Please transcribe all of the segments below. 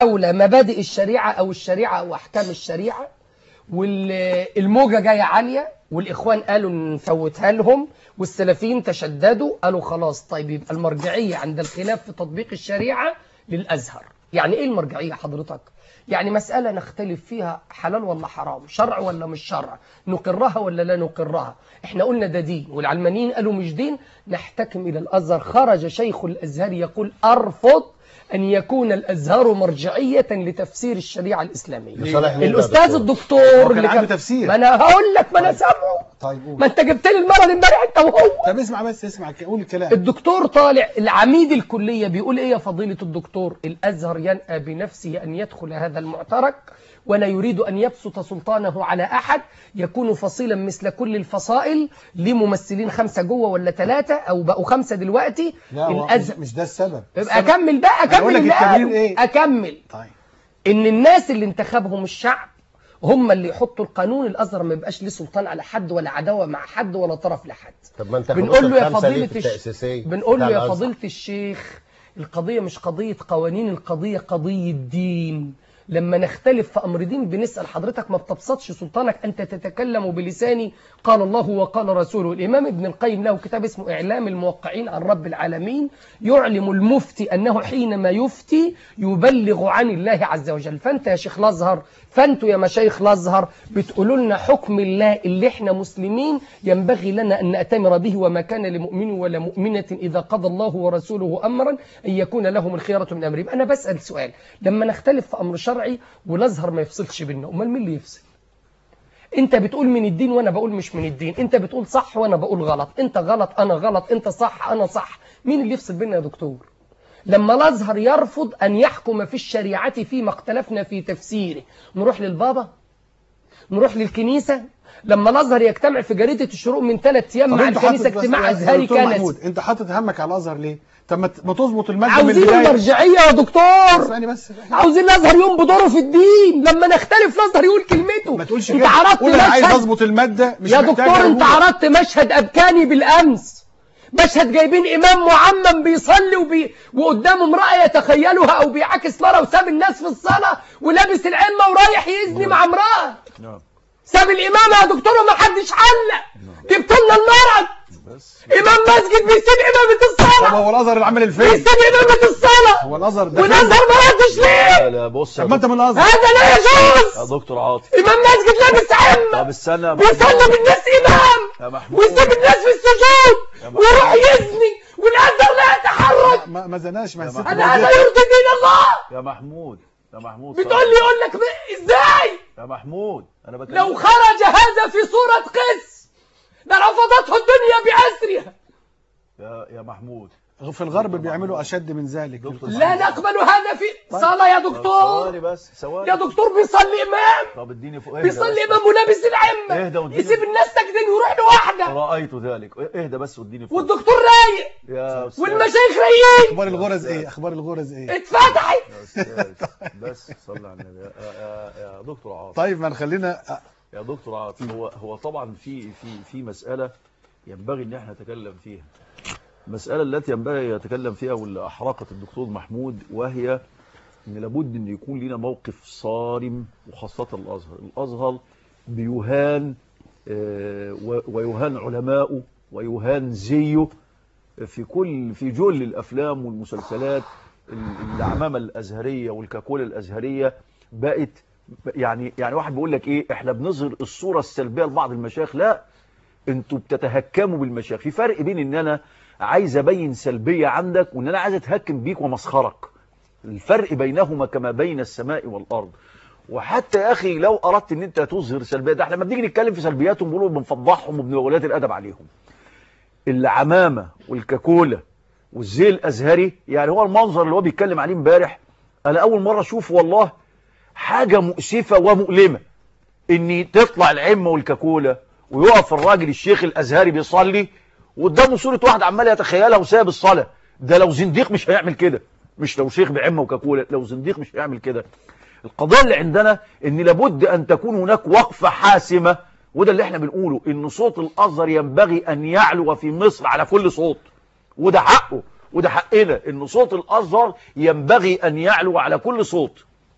حول مبادئ الشريعة أو الشريعة أو أحكام الشريعة والموجة جاية عالية والإخوان قالوا نفوتها لهم والسلفيين تشددوا قالوا خلاص طيب يبقى المرجعية عند الخلاف في تطبيق الشريعة للأزهر يعني إيه المرجعية حضرتك؟ يعني مسألة نختلف فيها حلال ولا حرام شرع ولا مش شرع نقرها ولا لا نقرها احنا قلنا ده دين والعلمانيين قالوا مش دين نحتكم إلى الأزهر خرج شيخ الأزهر يقول أرفض أن يكون الأزهر مرجعية لتفسير الشريعة الإسلامية لصالح مين ده يا الأستاذ دكتور؟ الدكتور هو كان اللي عنده كان- تفسير. ما أنا هقول لك ما أنا سامعه طيب قول ما أنت جبت لي المرض امبارح أنت وهو طب اسمع بس اسمع قول الكلام الدكتور طالع العميد الكلية بيقول ايه يا فضيلة الدكتور الازهر ينأى بنفسه ان يدخل هذا المعترك ولا يريد ان يبسط سلطانه على احد يكون فصيلا مثل كل الفصائل ليه ممثلين خمسة جوه ولا ثلاثة او بقوا خمسة دلوقتي لا هو مش, الازهر مش ده السبب يبقى السبب- اكمل بقى أنا أقول اكمل لك اللي التبرير قاله. إيه؟ اكمل طيب ان الناس اللي انتخبهم الشعب هم اللي يحطوا القانون الازهر ما يبقاش ليه سلطان على حد ولا عداوه مع حد ولا طرف لحد طب ما انت بنقول له يا الخمسة ليه فضيلة في الش... التأسيسية بنقول له بتاع يا الأزهر؟ فضيلة الشيخ القضية مش قضية قوانين القضية قضية دين لما نختلف في أمر دين بنسأل حضرتك ما بتبسطش سلطانك أنت تتكلم بلساني قال الله وقال رسوله الإمام ابن القيم له كتاب اسمه إعلام الموقعين عن رب العالمين يعلم المفتي أنه حينما يفتي يبلغ عن الله عز وجل فأنت يا شيخ الأزهر فأنتوا يا مشايخ الأزهر بتقولوا لنا حكم الله اللي احنا مسلمين ينبغي لنا أن نأتمر به وما كان لمؤمن ولا مؤمنة إذا قضى الله ورسوله أمرا أن يكون لهم الخيرة من أمرهم أنا بسأل سؤال لما نختلف في أمر شرعي والأزهر ما يفصلش بينا أمال مين اللي يفصل انت بتقول من الدين وانا بقول مش من الدين انت بتقول صح وانا بقول غلط انت غلط انا غلط انت صح انا صح مين اللي يفصل بينا يا دكتور لما الازهر يرفض ان يحكم في الشريعه فيما اختلفنا في تفسيره نروح للبابا نروح للكنيسه لما الازهر يجتمع في جريده الشروق من ثلاث ايام طب مع انت الكنيسه حاطط بس- اجتماع يا ازهري دكتور كنسي محمود انت حاطط همك على الازهر ليه طب ما ت- ما تظبط الماده من عاوزين البدايه المرجعيه يا دكتور اسمعني بس عاوزين الازهر يقوم بدوره في الدين لما نختلف الازهر يقول كلمته ما تقولش انت كده عرضت قول انا عايز مشهد اظبط الماده مش يا محتاج دكتور انت أقول. عرضت مشهد ابكاني بالامس مشهد جايبين امام معمم بيصلي وبي... وقدامه امراه يتخيلها او بيعاكس مرة وساب الناس في الصلاه ولابس العمه ورايح يزني مع امراه نعم ساب الامامه يا دكتور وما حدش علق جبت لنا المرض بس امام مسجد بيسيب امامه طب الصلاه هو الازهر اللي عمل الفيلم بيسيب امامه الصلاه هو الازهر ده والازهر ما ردش ليه لا لا بص يا طب ما انت دكتور- من الازهر هذا لا يا يجوز دكتور عاطف امام مسجد لابس عمه طب استنى يا ويصلي محمود. بالناس يا امام محمود. ويسيب الناس في السجود يا محمود. ويروح يزني والازهر لا يتحرك ما ما زناش ما يا الست محمود. انا هذا موجودة. يرضي دين الله يا محمود يا محمود بتقول لي يقول لك ب- ازاي يا محمود انا بكلمك لو خرج هذا في صورة قس لرفضته الدنيا بأسرها يا يا محمود في الغرب بيعملوا اشد من ذلك دكتور لا نقبل هذا في صلاة يا طب دكتور ثواني بس ثواني يا دكتور بيصلي إمام طب اديني فوق اهدى بيصلي بس. إمام ولابس اهدى العمة واديني- يسيب الناس ساكتين ويروح لوحده رايت ذلك اهدى بس واديني فوق والدكتور رايق يا استاذ والمشايخ رايقين اخبار الغرز ايه اخبار الغرز ايه اتفتحت يا استاذ بس صلي على النبي يا, يا, يا دكتور عاطف طيب ما نخلينا يا دكتور عاطف هو هو طبعا في في في مساله ينبغي ان احنا نتكلم فيها المساله التي ينبغي يتكلم فيها واللي احرقت الدكتور محمود وهي ان لابد ان يكون لنا موقف صارم وخاصه الازهر الازهر بيهان آه، و- ويهان علماؤه ويهان زيه في كل في جل الافلام والمسلسلات العمامه الازهريه والكاكولا الازهريه بقت يعني يعني واحد بيقول لك ايه احنا بنظهر الصوره السلبيه لبعض المشايخ لا انتوا بتتهكموا بالمشايخ في فرق بين ان انا عايز ابين سلبيه عندك وان انا عايز اتهكم بيك ومسخرك الفرق بينهما كما بين السماء والارض وحتى يا اخي لو اردت ان انت تظهر سلبيه ده احنا لما بنيجي نتكلم في سلبياتهم بنقول بنفضحهم وبنبقى ولاد الادب عليهم العمامه والكاكولا والزي الازهري يعني هو المنظر اللي هو بيتكلم عليه امبارح انا اول مره اشوف والله حاجه مؤسفه ومؤلمه ان تطلع العمه والكاكولا ويقف الراجل الشيخ الازهري بيصلي وقدامه صوره واحد عمال يتخيلها وساب الصلاه ده لو زنديق مش هيعمل كده مش لو شيخ بعمه وكاكولا لو زنديق مش هيعمل كده القضيه اللي عندنا ان لابد ان تكون هناك وقفه حاسمه وده اللي احنا بنقوله ان صوت الازهر ينبغي ان يعلو في مصر على كل صوت وده حقه وده حقنا ان صوت الازهر ينبغي ان يعلو على كل صوت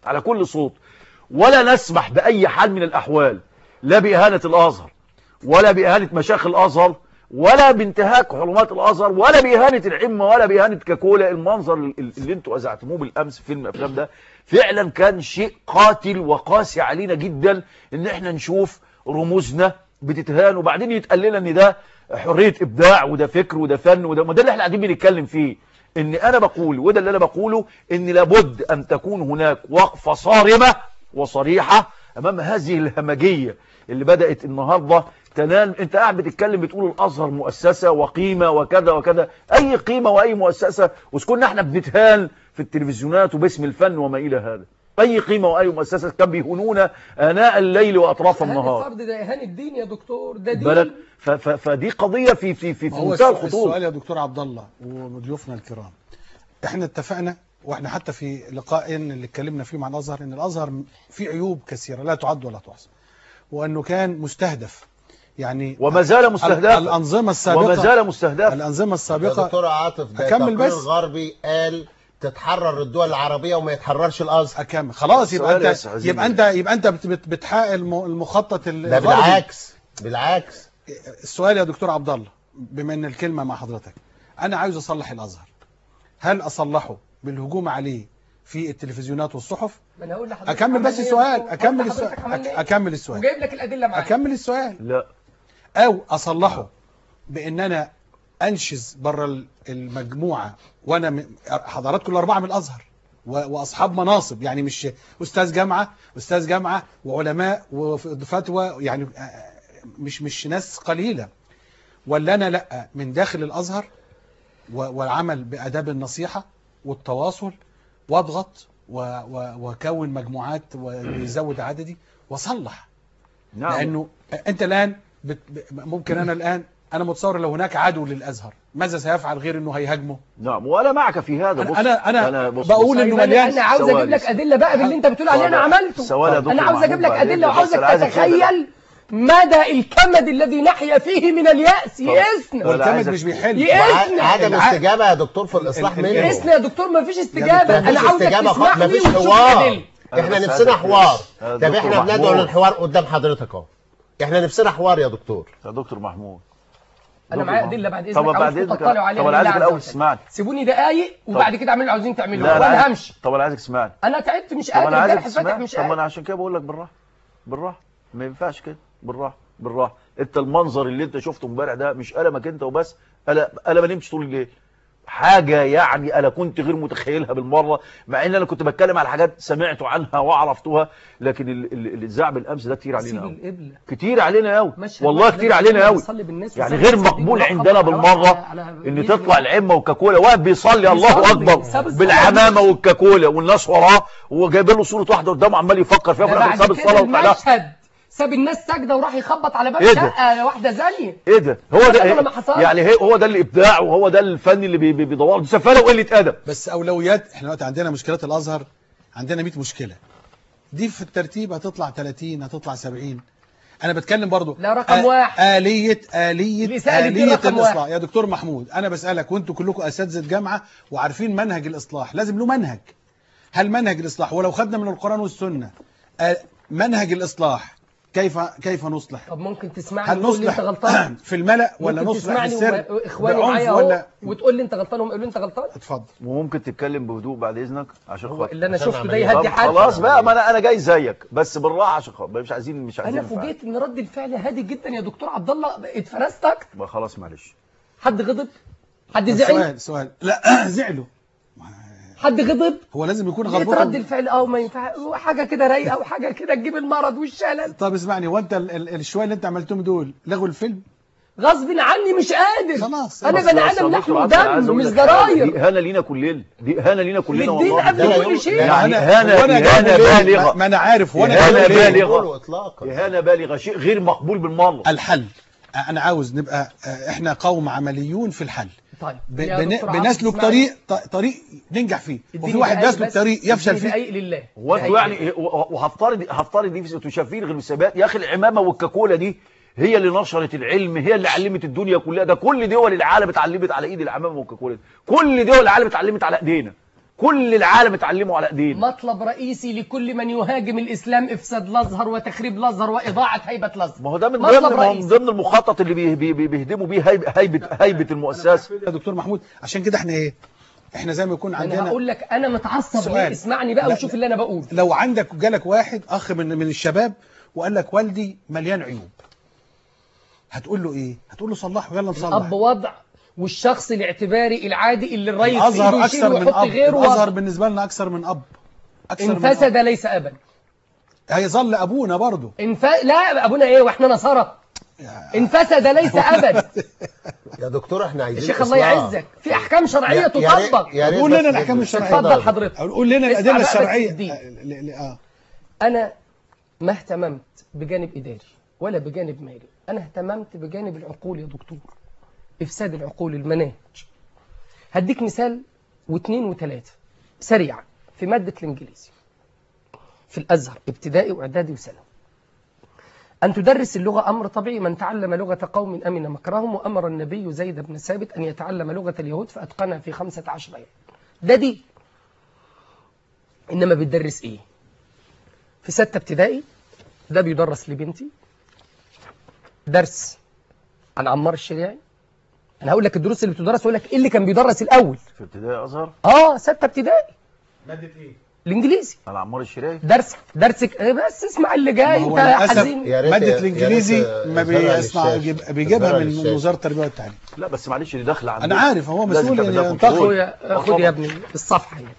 على كل صوت ولا نسمح بأي حال من الأحوال لا بإهانة الأزهر ولا بإهانة مشايخ الأزهر ولا بانتهاك حرمات الأزهر ولا بإهانة العمة ولا بإهانة كاكولا المنظر ال- اللي انتوا أزعتموه بالأمس في فيلم الأفلام ده فعلا كان شيء قاتل وقاسي علينا جدا ان احنا نشوف رموزنا بتتهان وبعدين يتقال لنا ان ده حرية إبداع وده فكر وده فن وده ما ده اللي احنا قاعدين بنتكلم فيه ان انا بقول وده اللي انا بقوله ان لابد ان تكون هناك وقفة صارمة وصريحة امام هذه الهمجية اللي بدأت النهاردة تنال انت قاعد بتتكلم بتقول الازهر مؤسسة وقيمة وكذا وكذا اي قيمة واي مؤسسة وسكننا احنا بنتهان في التلفزيونات وباسم الفن وما الى هذا اي قيمة واي مؤسسة كان بيهونونا اناء الليل واطراف هذا النهار فرض ده اهانه الدين يا دكتور ده دين بالك ف- ف- فدي قضية في في في, في هو منتهى السؤال, الخطورة السؤال يا دكتور عبد الله وضيوفنا الكرام احنا اتفقنا واحنا حتى في لقاء اللي اتكلمنا فيه مع الازهر ان الازهر فيه عيوب كثيره لا تعد ولا تحصى وانه كان مستهدف يعني وما زال مستهدفا الانظمه السابقه وما زال مستهدفا الانظمه يا السابقه دكتور عاطف ده أكمل تقرير بس. غربي قال تتحرر الدول العربية وما يتحررش الازهر اكمل خلاص يبقى السؤال يا انت أستاذ عزيزي. يبقى انت يبقى انت بت- بت- بتحقق الم- المخطط ده الغربي بالعكس بالعكس السؤال يا دكتور عبد الله بما ان الكلمه مع حضرتك انا عاوز اصلح الازهر هل اصلحه بالهجوم عليه في التلفزيونات والصحف ما انا هقول لحضرتك اكمل بس عملنا إيه السؤال يا دكتور؟ اكمل حضرتك السؤال عملنا إيه؟ أك- اكمل السؤال وجايب لك الادله معاك اكمل السؤال لا او اصلحه بان انا انشز بره ال- المجموعه وانا م- حضراتكم الاربعه من الازهر و- واصحاب مناصب يعني مش استاذ جامعه استاذ جامعه وعلماء وفتوى يعني آه، مش مش ناس قليله ولا انا لا من داخل الازهر و- والعمل باداب النصيحه والتواصل واضغط و- و- واكون مجموعات ويزود عددي واصلح نعم لانه انت الان بت... ب- ممكن انا الان انا متصور لو هناك عدو للازهر ماذا سيفعل غير انه هيهاجمه نعم وانا معك في هذا أنا- بص أنا- أنا بص بقول بص. إنه طيب مليان انا عاوز اجيب سوالف. لك ادله بقى باللي انت بتقول عليه انا سؤال- عملته سؤال يا دكتور انا عاوز اجيب لك محمود ادله بعدين، وعاوزك بس أنا عايزك تتخيل مدى الكمد الذي نحيا فيه من الياس يئسنا لا، والكمد عايزك- مش بيحل يئسنا عدم الع- استجابة يا دكتور في الإصلاح ال- ال- منه يئسنا يا دكتور ما فيش استجابه دكتور، انا مفيش عاوزك استجابة تسمح خالص لي مفيش وتشوف حوار الأدلة. احنا بس نفسنا عايزك- حوار يا طب دكتور احنا بندعو محمود. للحوار قدام حضرتك اهو احنا نفسنا حوار يا دكتور يا دكتور محمود انا دكتور معايا محمود. ادله بعد اذنك طب بعد عاوزكم اذنك تطلعوا عليها طب انا لله عايزك عز الاول وجل. تسمعني سيبوني دقايق وبعد كده اعملوا اللي عاوزين تعملوه لا وانا لا همشي طب انا عايزك تسمعني انا تعبت مش طب انا قادر عايزك الجرح فاتح تسمعني مش طب انا قادر عشان كده بقول لك بالراحه بالراحه ما ينفعش كده بالراحه بالراحه انت المنظر اللي انت شفته امبارح ده مش المك انت وبس انا انا ما نمتش طول الليل حاجة يعني أنا كنت غير متخيلها بالمرة مع إن أنا كنت بتكلم على حاجات سمعت عنها وعرفتها لكن ال- ال- اللي اتذاع بالأمس ده كتير علينا سيب قوي القبله كتير علينا قوي مشهد والله واحد كتير لازم علينا قوي يصلي بالناس يعني ويصلي غير بالناس مقبول دي عندنا على- بالمرة على- على ان فيديو. تطلع العمة والكاكولا واقف بيصلي الله بيصلي، اكبر ساب الصلاة. بالعمامة والكاكولا والناس وراه وجايب له صورة واحدة قدامه عمال يفكر فيها ده في الاخر بعد ساب كده الصلاة وطلع لها. المشهد ساب الناس ساجده وراح يخبط على باب إيه ده؟ شقه واحده زانيه ايه ده هو ده ده ولا ما حصلش؟ يعني هي هو ده الابداع وهو ده الفن اللي بي- بي- بيدور دي سفاله وقله ادب بس اولويات احنا دلوقتي عندنا مشكلات الازهر عندنا 100 مشكله دي في الترتيب هتطلع 30 هتطلع 70 انا بتكلم برضو لا، رقم آ- واحد. آلية آلية الإساءة دي آلية رقم الإصلاح واحد. يا دكتور محمود أنا بسألك وأنتوا كلكم أساتذة جامعة وعارفين منهج الإصلاح لازم له منهج هل منهج الإصلاح ولو خدنا من القرآن والسنة آ- منهج الإصلاح كيف كيف نصلح طب ممكن تسمعني هل وتقول لي انت نصلح غلطان في الملأ ولا ممكن نصلح تسمعني بالسر واخواني بعنف معايا ولا اهو وتقول لي انت غلطان وهم يقولوا لي انت غلطان اتفضل وممكن تتكلم بهدوء بعد اذنك عشان هو خاطر اللي انا عشان شفته ده عملية. يهدي طب حد خلاص بقى ما انا انا جاي زيك بس بالراحه عشان خاطر مش عايزين مش عايزين انا نفعل. فوجئت ان رد الفعل هادي جدا يا دكتور عبد الله اتفرست اكتر ما خلاص معلش حد غضب حد زعل سؤال سؤال لا زعلوا حد غضب هو لازم يكون لقيت رد غضبان الفعل اه ما ينفع حاجه كده رايقه وحاجه كده تجيب المرض والشلل طب اسمعني هو انت ال- ال- الشويه اللي انت عملتهم دول لغوا الفيلم غصب عني مش قادر خلاص. انا بس بني بس يا ادم دكتور لحم عبد، أنا عايز ودم أقول مش لك حاجة، دي زراير اهانه لينا كلنا دي اهانه لينا كلنا للدين والله قبل لا كل يقول- شيء يعني أنا- إهانة وأنا إهانة جايبه ليه؟ بالغة. ما انا عارف وانا إهانة جايبه ليه؟ بالغة. يقولوا اطلاقا اهانه بالغه شيء غير مقبول بالمره الحل انا عاوز نبقى آه، احنا قوم عمليون في الحل طيب ب- يا بن- دكتور عبد، بنسلك اسمعني. طريق ط- طريق ننجح فيه اديني وفي واحد دقايق بيسلك بس، طريق يفشل اديني فيه دقايق لله هو انتوا دقايق يعني وهفترض هفترض دي في تشافين غير الثبات يا اخي العمامه والكاكولا دي هي اللي نشرت العلم هي اللي علمت الدنيا كلها ده كل دول العالم اتعلمت على ايد العمامه والكاكولا دي كل دول العالم اتعلمت على ايدينا كل العالم اتعلموا على ايدينا مطلب رئيسي لكل من يهاجم الإسلام إفساد الأزهر وتخريب الأزهر وإضاعة هيبة الأزهر ما هو ده من مطلب ضمن ما هو رئيسي. من ضمن المخطط اللي بي بي بي بيهدموا بيه هيبه هيبه, هيبة المؤسسه يا دكتور محمود عشان كده احنا ايه احنا زي ما يكون أنا عندنا هقول لك أنا متعصب سؤال. ليه اسمعني بقى لا، وشوف اللي أنا بقوله لو عندك جالك واحد اخ من من الشباب وقال لك والدي مليان عيوب هتقول له ايه هتقول له صلحه يلا نصلح الأب وضع والشخص الاعتباري العادي اللي الرئيس في الازهر إيده يشيل اكثر من ويحط اب غيره الازهر وضع. بالنسبه لنا اكثر من اب اكثر إن من أب. فسد ليس أبا هيظل ابونا برضه إن ف... لا أبونا إيه وإحنا نصارى إن فسد ليس أبا يا دكتور احنا عايزين الشيخ الله إصلاح. يعزك في أحكام شرعية يا- يا ريت- تطبق يا ريت قول لنا بس الاحكام ال- الشرعيه اتفضل حضرتك أو قول لنا اسمع الادله بقى بس الشرعيه الدين. آه، ل- ل- اه أنا ما اهتممت بجانب إداري ولا بجانب مالي أنا اهتممت بجانب العقول يا دكتور إفساد العقول المناهج هديك مثال واثنين وثلاثة سريعا في مادة الإنجليزي في الأزهر ابتدائي وإعدادي وثانوي أن تدرس اللغة أمر طبيعي من تعلم لغة قوم أمن مكرهم وأمر النبي زيد بن ثابت أن يتعلم لغة اليهود فأتقنها في خمسة عشر يوم ده دي إنما بتدرس إيه في ستة ابتدائي ده بيدرس لبنتي درس عن عمار الشريعي انا هقول لك الدروس اللي بتدرس واقول لك ايه اللي كان بيدرس الاول في ابتدائي ازهر اه ستة ابتدائي ماده ايه الانجليزي على عمار الشراي درس درسك إيه بس اسمع اللي جاي ما هو انت للأسف حزين يا ريت- ماده يا الانجليزي ريت ما الزرع بيسمع للشاش. بيجيب- بيجيبها الزرع من للشاش. وزاره التربيه والتعليم لا بس معلش دي داخله عند انا عارف هو لازم مسؤول تعمل لها ينتقد كنترول. اخويا خد يا ابني الصفحه هنا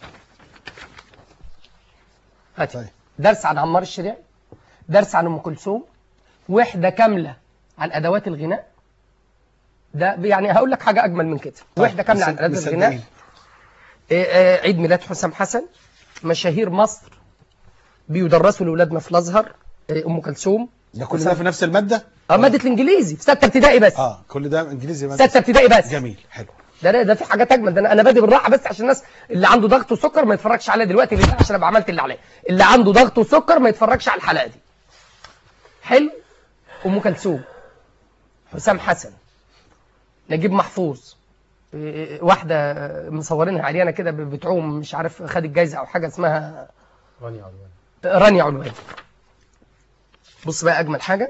هات طيب. درس عن عمار الشريعي درس عن ام كلثوم وحده كامله عن ادوات الغناء ده يعني هقول لك حاجه اجمل من كده وحده كامله عن مصد- ادوات الغناء مصدقين. إيه، آه، عيد ميلاد حسام حسن مشاهير مصر بيدرسوا لاولادنا في الازهر إيه، ام كلثوم ده كل ده في نفس الماده اه ماده الانجليزي في سته ابتدائي بس اه كل ده انجليزي مادة. سته ابتدائي بس جميل حلو ده ده, ده في حاجات اجمل ده انا, أنا بادئ بالراحه بس عشان الناس اللي عنده ضغط وسكر ما يتفرجش عليها دلوقتي لله عشان ابقى عملت اللي عليا اللي عنده ضغط وسكر ما يتفرجش على الحلقه دي حلو ام كلثوم حسام حسن نجيب محفوظ إيه، واحده مصورينها عريانه كده بتعوم مش عارف خدت جايزه او حاجه اسمها رانيا علوان بص بقى اجمل حاجه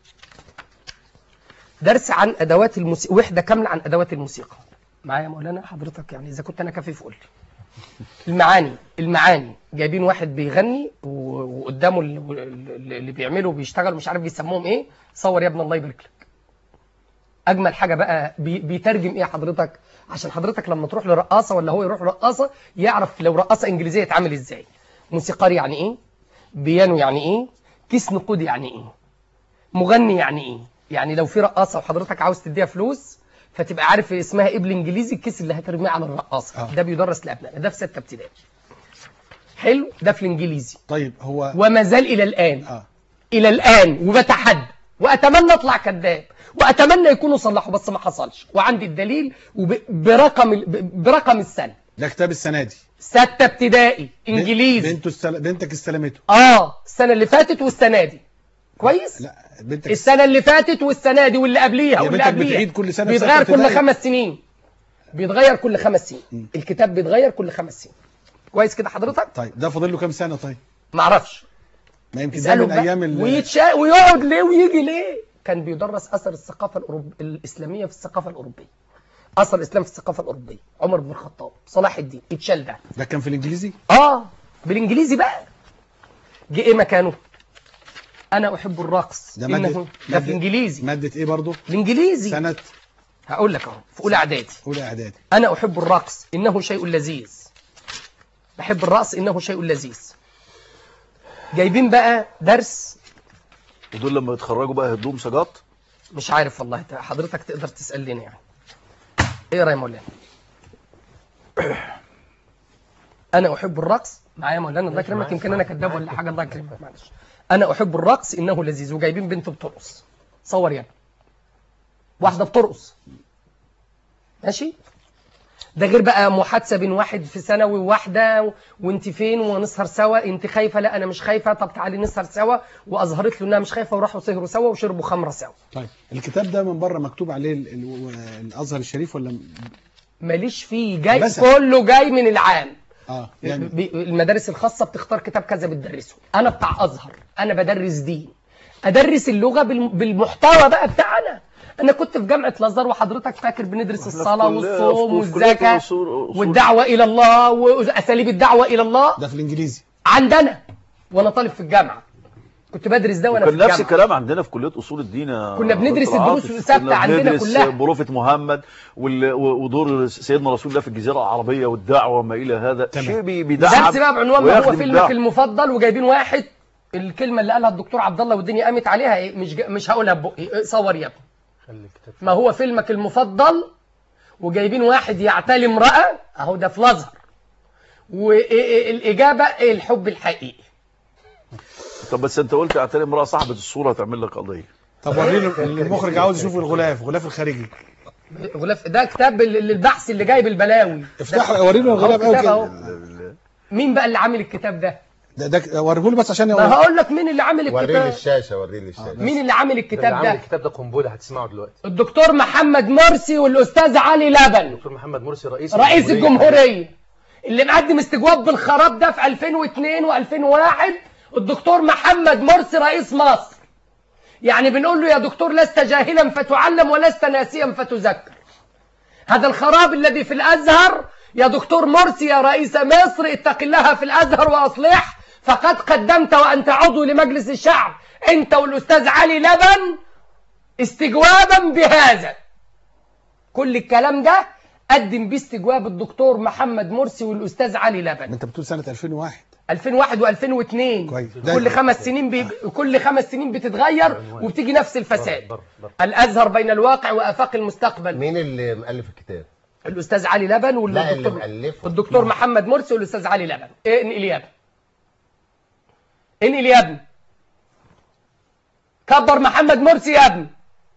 درس عن ادوات الموسيقى وحده كامله عن ادوات الموسيقى معايا يا مولانا حضرتك يعني اذا كنت انا كفيف قول لي المعاني المعاني جايبين واحد بيغني و- وقدامه ال- ال- اللي بيعمله بيشتغل مش عارف بيسموهم ايه صور يا ابن الله يبارك لك اجمل حاجه بقى بي بيترجم ايه حضرتك عشان حضرتك لما تروح لرقاصه ولا هو يروح رقاصه يعرف لو رقاصه انجليزيه يتعامل ازاي موسيقار يعني ايه بيانو يعني ايه كيس نقود يعني ايه مغني يعني ايه يعني لو في رقاصه وحضرتك عاوز تديها فلوس فتبقى عارف اسمها ايه بالانجليزي الكيس اللي هترميه على الرقاصه آه. ده بيدرس لابنائنا ده في سته ابتدائي حلو ده في الانجليزي طيب هو وما زال الى الان اه الى الان وبتحدى واتمنى اطلع كذاب واتمنى يكونوا صلحوا بس ما حصلش وعندي الدليل وب- برقم ال- ب- برقم السنه ده كتاب السنه دي سته ابتدائي انجليزي بنته استل... بنتك استلمته اه السنه اللي فاتت والسنه دي كويس لا بنتك السنه اللي فاتت والسنه دي واللي قبليها يا واللي بنتك قبليها بتعيد كل سنة في بيتغير ستة كل ابتدائي. خمس سنين بيتغير كل خمس سنين الكتاب بيتغير كل خمس سنين كويس كده حضرتك طيب ده فاضل له كام سنه طيب معرفش ما يمكن ده اساله من بقى ايام ال... ويتشا ويقعد ليه ويجي ليه كان بيدرس اثر الثقافه الأوروب... الاسلاميه في الثقافه الاوروبيه اثر الاسلام في الثقافه الاوروبيه عمر بن الخطاب صلاح الدين اتشال ده ده كان في الانجليزي اه بالانجليزي بقى جه ايه مكانه انا احب الرقص ده إنه ماده ده في الانجليزي ماده ايه برضه الانجليزي سنه هقول لك اهو في اولى اعدادي اولى اعدادي انا احب الرقص انه شيء لذيذ بحب الرقص انه شيء لذيذ جايبين بقى درس ودول لما يتخرجوا بقى هيدوهم سجاط مش عارف والله ت- حضرتك تقدر تسالني يعني ايه يا مولانا انا احب الرقص معايا يا مولانا الله يكرمك يمكن انا كذاب ولا حاجه الله يكرمك معلش انا احب الرقص انه لذيذ وجايبين بنت بترقص صور يعني واحده بترقص ماشي ده غير بقى محادثه بين واحد في ثانوي وواحده و- وانت فين ونسهر سوا انت خايفه لا انا مش خايفه طب تعالي نسهر سوا واظهرت له انها مش خايفه وراحوا سهروا سوا وشربوا خمره سوا طيب الكتاب ده من بره مكتوب عليه ال... ال... الازهر الشريف ولا ماليش فيه جاي بس- كله جاي من العام اه يعني ب- المدارس الخاصة بتختار كتاب كذا بتدرسه أنا بتاع أزهر أنا بدرس دين أدرس اللغة بالم- بالمحتوى بقى بتاعنا أنا كنت في جامعة الأزهر وحضرتك فاكر بندرس إحنا في الصلاة كلية- والصوم في كلية والزكاة أصول- أصول- والدعوة إلى الله وأساليب الدعوة إلى الله ده في الانجليزي عندنا وأنا طالب في الجامعة كنت بدرس ده وأنا في كان نفس الجامعة الكلام عندنا في كليه اصول الدين يا كنا بندرس دكتور الدروس عاطف. الثابتة كنا عندنا بندرس كلها. بروفة محمد وال- ودور سيدنا رسول الله في الجزيره العربيه والدعوه وما الى هذا تمام. شيء بي- بيدعم درس بقى بعنوان ما هو ويخدم فيلمك الدعوة. المفضل وجايبين واحد الكلمة اللي قالها الدكتور عبد الله والدنيا قامت عليها إيه؟ مش جا- مش هقولها ببقي إيه، صور يا ابني خلي الكتاب ما هو فيلمك المفضل وجايبين واحد يعتلي امرأة اهو ده في الازهر والإجابة الحب الحقيقي طب بس انت قلت اعتني امراه صاحبه الصوره تعمل لك قضيه طب وريني المخرج عاوز يشوف الغلاف الغلاف الخارجي غلاف ده كتاب ال- ال- البحث اللي جايب البلاوي افتح وريني أهو الغلاف كتاب قوي أهو. مين بقى اللي عامل الكتاب ده ده ده وريهولي بس عشان ما يقول هقول لك مين اللي عامل وري لي الكتاب الشاشه وري لي الشاشه مين اللي عامل اللي الكتاب عامل ده الكتاب ده قنبله هتسمعه دلوقتي الدكتور محمد مرسي والاستاذ علي لبن دكتور محمد مرسي رئيس رئيس الجمهورية اللي مقدم استجواب بالخراب ده في 2002 و2001 الدكتور محمد مرسي رئيس مصر يعني بنقول له يا دكتور لست جاهلا فتعلم ولست ناسيا فتذكر هذا الخراب الذي في الأزهر يا دكتور مرسي يا رئيس مصر اتق الله في الأزهر وأصلح فقد قدمت وأنت عضو لمجلس الشعب أنت والأستاذ علي لبن استجوابا بهذا كل الكلام ده قدم بيه استجواب الدكتور محمد مرسي والاستاذ علي لبن انت بتقول سنه 2001 2001 و2002 كويس. ده- كل خمس سنين بي... كل خمس سنين بتتغير وبتيجي نفس الفساد ضرب ضرب الازهر بين الواقع وافاق المستقبل مين اللي مؤلف الكتاب الاستاذ علي لبن لا اللي والدكتور مؤلفه الدكتور محمد مرسي والاستاذ علي لبن إيه انقل يا ابني انقل يا ابني كبر محمد مرسي يا ابني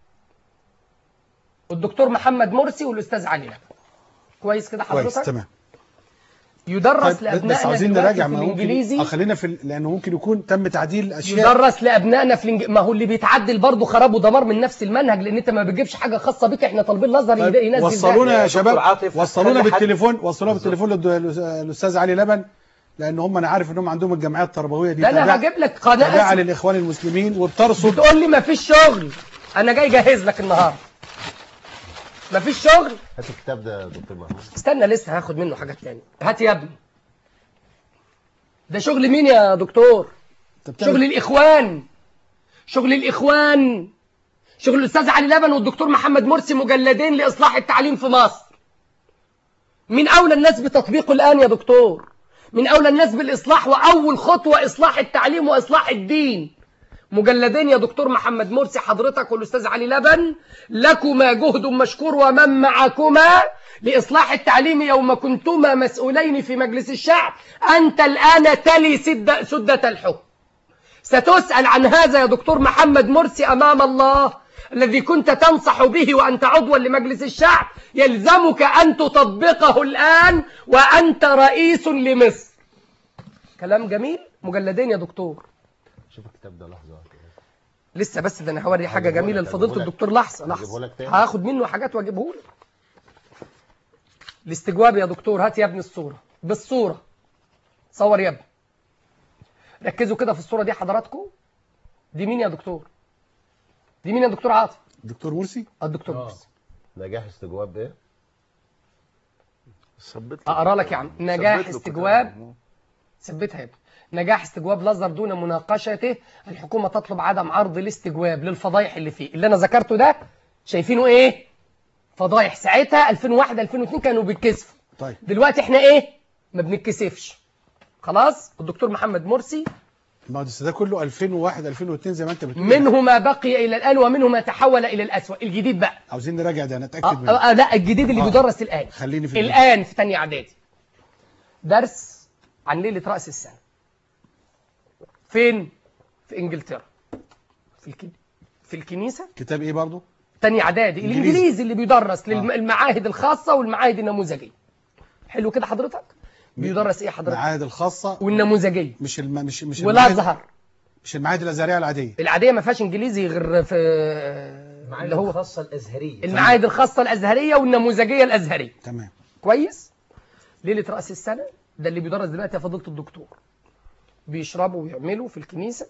الدكتور محمد مرسي والاستاذ علي لبن كويس كده كويس حضرتك تمام يدرس طيب لابنائنا بس عاوزين دلوقتي نراجع في ما ممكن الانجليزي اه خلينا في ال- لانه ممكن يكون تم تعديل اشياء يدرس لابنائنا في الانج... ما هو اللي بيتعدل برضه خراب ودمار من نفس المنهج لان انت ما بتجيبش حاجه خاصه بيك احنا طالبين الازهر طيب يبدا ينزل وصلونا ده. يا دكتور شباب عاطف، وصلونا خلي حد- بالتليفون وصلونا بالتليفون للد- للاستاذ علي لبن لان هم انا عارف ان هم عندهم الجمعيات التربويه دي ده انا تابعة- هجيب لك تابعه قناه للاخوان المسلمين وبترصد بتقول لي ما فيش شغل انا جاي جاهز لك النهارده ما فيش شغل هات الكتاب ده يا دكتور محمود استنى لسه هاخد منه حاجات تانية هات يا ابني ده شغل مين يا دكتور أنت بتعمل- شغل الاخوان شغل الاخوان شغل الاستاذ علي لبن والدكتور محمد مرسي مجلدين لاصلاح التعليم في مصر من اولى الناس بتطبيقه الان يا دكتور من اولى الناس بالاصلاح واول خطوه اصلاح التعليم واصلاح الدين مجلدين يا دكتور محمد مرسي حضرتك والاستاذ علي لبن لكما جهد مشكور ومن معكما لاصلاح التعليم يوم كنتما مسؤولين في مجلس الشعب انت الان تلي سد سده الحكم ستسأل عن هذا يا دكتور محمد مرسي أمام الله الذي كنت تنصح به وأنت عضوا لمجلس الشعب يلزمك أن تطبقه الآن وأنت رئيس لمصر كلام جميل مجلدين يا دكتور شوف الكتاب ده لحظه واحدة. لسه بس ده انا هوري حاجه هجيبه جميله لك، لفضيله هجيبه لك. الدكتور لحظه هجيبه لحظه لك تاني. هاخد منه حاجات واجيبه لك الاستجواب يا دكتور هات يا ابني الصوره بالصوره صور يا ابني ركزوا كده في الصوره دي حضراتكم دي مين يا دكتور دي مين يا دكتور عاطف دكتور مرسي آه، الدكتور آه. مرسي نجاح استجواب ايه ثبت اقرا لك يا عم ثبت نجاح له استجواب كتاب. ثبتها يا ابني نجاح استجواب لازر دون مناقشته الحكومة تطلب عدم عرض الاستجواب للفضايح اللي فيه اللي أنا ذكرته ده شايفينه إيه فضايح ساعتها 2001 2002 كانوا بيتكسفوا طيب دلوقتي إحنا إيه ما بنتكسفش خلاص الدكتور محمد مرسي ما هو ده كله 2001 2002 زي ما انت بتقول منه ما بقي إلى الآن ومنه ما تحول إلى الأسوأ الجديد بقى عاوزين نراجع ده آه نتاكد منه آه لا الجديد اللي آه. بيدرس الآن خليني في الجديد. الآن في تانية إعدادي درس عن ليلة رأس السنة فين؟ في إنجلترا في, الك... في الكنيسة كتاب ايه برضو تانية إعدادي إنجليزي. الإنجليزي اللي بيدرس آه. للمعاهد الخاصة والمعاهد النموذجية حلو كده حضرتك؟ بيدرس إيه حضرتك؟ المعاهد الخاصه والنموذجية مش الم... مش مش المعاهد والأزهر مش المعاهد الازهريه العاديه العادية ما فيهاش إنجليزي غير في اللي هو الخاصه الازهريه المعاهد الخاصة الأزهرية والنموذجية الأزهرية تمام كويس ليلة رأس السنة ده اللي بيدرس دلوقتي يا فضيله الدكتور بيشربوا ويعملوا في الكنيسه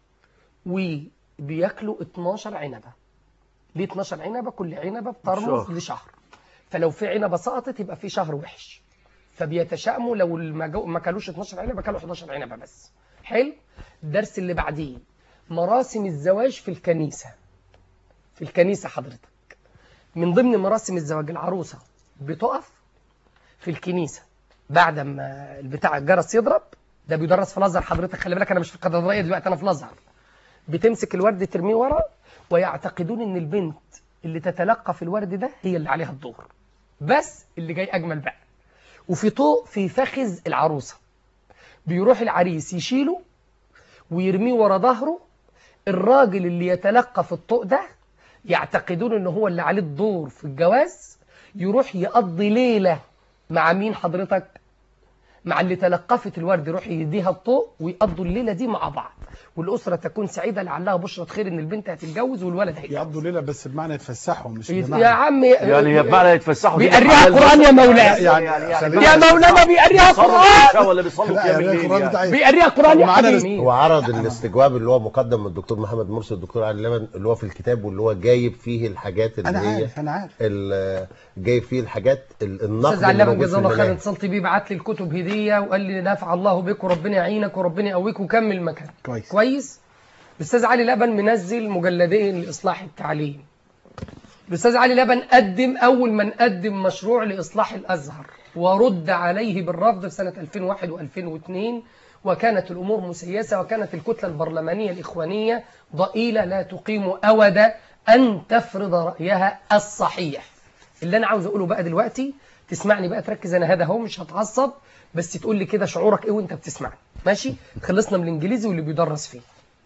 وبياكلوا 12 عنبه ليه 12 عنبه كل عنبه بترمز شهر. لشهر فلو في عنبه سقطت يبقى في شهر وحش فبيتشائموا لو ما جو- ما كلوش 12 عنبه كلوا 11 عنبه بس حلو الدرس اللي بعديه مراسم الزواج في الكنيسه في الكنيسه حضرتك من ضمن مراسم الزواج العروسه بتقف في الكنيسه بعد ما البتاع الجرس يضرب ده بيدرس في الازهر حضرتك خلي بالك انا مش في الكاتدرائيه دلوقتي انا في الازهر بتمسك الورد ترميه ورا ويعتقدون ان البنت اللي تتلقى في الورد ده هي اللي عليها الدور بس اللي جاي اجمل بقى وفي طوق في فخذ العروسه بيروح العريس يشيله ويرميه ورا ظهره الراجل اللي يتلقى في الطوق ده يعتقدون ان هو اللي عليه الدور في الجواز يروح يقضي ليله مع مين حضرتك مع اللي تلقفت الورد يروح يديها الطوق ويقضوا الليله دي مع بعض والاسره تكون سعيده لعلها بشرة خير ان البنت هتتجوز والولد هيتجوز يقضوا ليله بس بمعنى يتفسحوا مش يا بمعنى عم يعني هي بمعنى يتفسحوا كده بيقريها حلال قرآن يا بس. مولاي. يعني خلينا- يا مولانا بيقريها بيصلوا قرآن العشاء ولا بيصلوا لا قيام يعني الليل القرآن يعني بتاع بيقريها قرآن يا ومعانا حبيبي هو عرض الاستجواب اللي هو مقدم من الدكتور محمد مرسي الدكتور علي لبن اللي هو في الكتاب واللي هو جايب فيه الحاجات اللي انا هي عارف انا عارف ال- جايب فيه الحاجات ال- النقد استاذ اللي علام موجود في جزاه الله خير المناهج. اتصلت بيه بعت لي الكتب هديه وقال لي نفع الله بك وربنا يعينك وربنا يقويك وكمل مكان كويس كويس الاستاذ علي لبن منزل مجلدين لاصلاح التعليم الاستاذ علي لبن قدم اول من قدم مشروع لاصلاح الازهر ورد عليه بالرفض في سنه 2001 و2002 وكانت الامور مسيسه وكانت الكتله البرلمانيه الاخوانيه ضئيله لا تقيم اودا ان تفرض رايها الصحيح اللي انا عاوز اقوله بقى دلوقتي تسمعني بقى تركز انا هذا هو مش هتعصب بس تقول لي كده شعورك ايه وانت بتسمعني ماشي خلصنا من الانجليزي واللي بيدرس فيه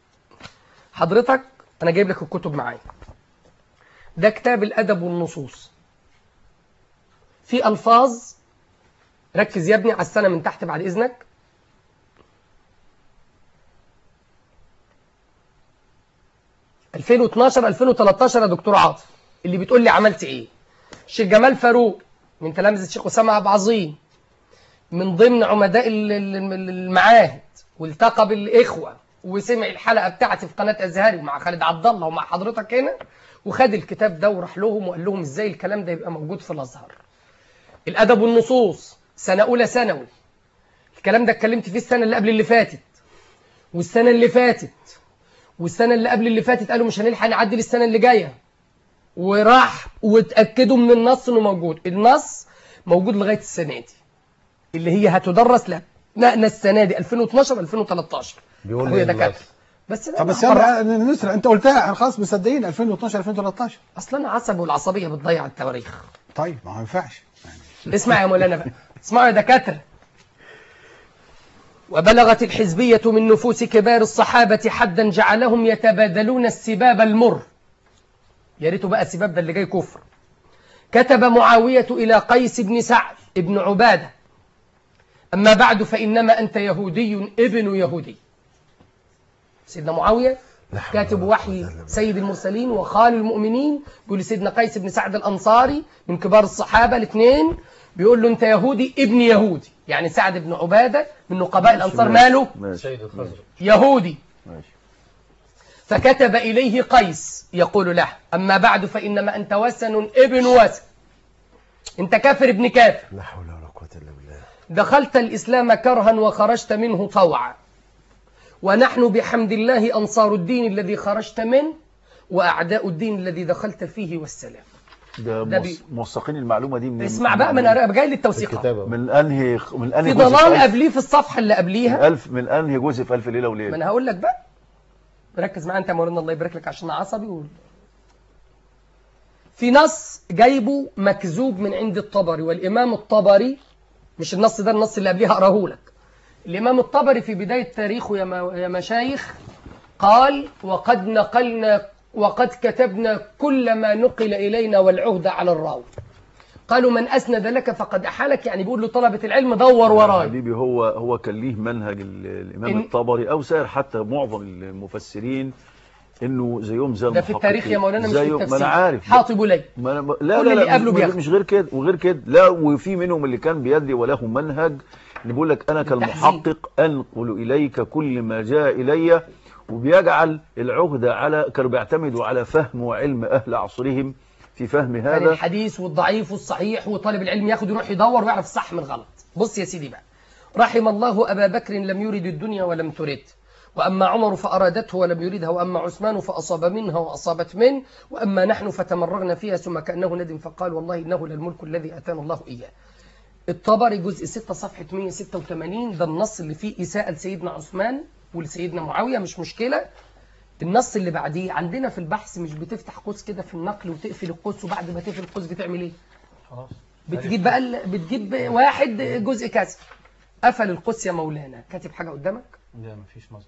حضرتك انا جايب لك الكتب معايا ده كتاب الادب والنصوص في الفاظ ركز يا ابني على السنه من تحت بعد اذنك ؟ 2012 2013 يا دكتور عاطف اللي بتقول لي عملت ايه الشيخ جمال فاروق من تلامذه الشيخ اسامه ابو عظيم من ضمن عمداء ال- ال- ال- المعاهد والتقى بالاخوه وسمع الحلقه بتاعتي في قناه ازهري مع خالد عبد الله ومع حضرتك هنا وخد الكتاب ده وراح لهم وقال لهم ازاي الكلام ده يبقى موجود في الازهر الادب والنصوص سنه اولى ثانوي الكلام ده اتكلمت فيه السنه اللي قبل اللي فاتت والسنه اللي فاتت والسنه اللي قبل اللي فاتت قالوا مش هنلحق نعدي للسنه اللي جايه وراح واتاكدوا من النص انه موجود النص موجود لغايه السنه دي اللي هي هتدرس لنا السنه دي 2012 2013 بيقول أخويا ايه دكاتره النص؟ بس طب بس أنا يلا نسرع انت قلتها احنا خلاص مصدقين 2012 2013 اصلا انا عصب والعصبيه بتضيع التواريخ طيب ما هو ما ينفعش اسمع يا مولانا بقى اسمعوا يا دكاتره وبلغت الحزبية من نفوس كبار الصحابة حدا جعلهم يتبادلون السباب المر يا ريته بقى السباب ده اللي جاي كفر كتب معاوية إلى قيس بن سعد ابن عبادة أما بعد فإنما أنت يهودي ابن يهودي سيدنا معاوية كاتب وحي سيد المرسلين وخال المؤمنين بيقول لسيدنا قيس بن سعد الأنصاري من كبار الصحابة الاثنين بيقول له أنت يهودي ابن يهودي يعني سعد بن عبادة من نقباء الأنصار ماله ماشي سيد الخزرج يهودي ماشي فكتب إليه قيس يقول له أما بعد فإنما أنت وسن ابن وسن أنت كافر ابن كافر لا حول ولا قوة إلا بالله دخلت الإسلام كرها وخرجت منه طوعا ونحن بحمد الله أنصار الدين الذي خرجت منه وأعداء الدين الذي دخلت فيه والسلام ده ده موث- بي- موثقين المعلومه دي من اسمع بقى من أنا جاي للتوثيق الكتابة من انهي من انهي في جزء ضلال ألف- قبليه في الصفحة اللي قبليها ألف من انهي جزء في ألف ليله ما وليله أنا هقول لك بقى ركز معايا أنت يا مولانا الله يبارك لك عشان عصبي و... في نص جايبه مكذوب من عند الطبري والإمام الطبري مش النص ده النص اللي قبليه هقراه لك الإمام الطبري في بداية تاريخه يا ما- يا مشايخ قال وقد نقلنا وقد كتبنا كل ما نقل إلينا والعهد على الراوي قالوا من أسند لك فقد أحالك يعني بيقول له طلبة العلم دور يا وراي حبيبي هو هو كان ليه منهج ال- الامام إن- الطبري او سائر حتى معظم المفسرين انه زيهم زي ده في التاريخ يا مولانا مش في زيهم- التفسير ما انا عارف حاطب لي ما أنا ب... لا كل لا اللي لا قبله مش- بياخد. مش غير كده وغير كده لا وفي منهم اللي كان بيدي وله منهج اللي بيقول لك انا بالتحزين. كالمحقق انقل اليك كل ما جاء الي وبيجعل العهده على كانوا بيعتمدوا على فهم وعلم اهل عصرهم في فهم يعني هذا الحديث والضعيف والصحيح وطالب العلم ياخد يروح يدور ويعرف الصح من الغلط بص يا سيدي بقى رحم الله أبا بكر لم يرد الدنيا ولم ترد وأما عمر فأرادته ولم يردها وأما عثمان فأصاب منها وأصابت منه وأما نحن فتمرغنا فيها ثم كأنه ندم فقال والله إنه للملك الذي أتانا الله إياه الطبري جزء 6 صفحة 186 ده النص اللي فيه إساءة لسيدنا عثمان ولسيدنا معاوية مش مشكلة النص اللي بعديه عندنا في البحث مش بتفتح قوس كده في النقل وتقفل القوس وبعد ما تقفل القوس بتعمل ايه خلاص بتجيب بقى ال- بتجيب واحد جزء كذا قفل القوس يا مولانا كاتب حاجة قدامك لا مفيش مصدر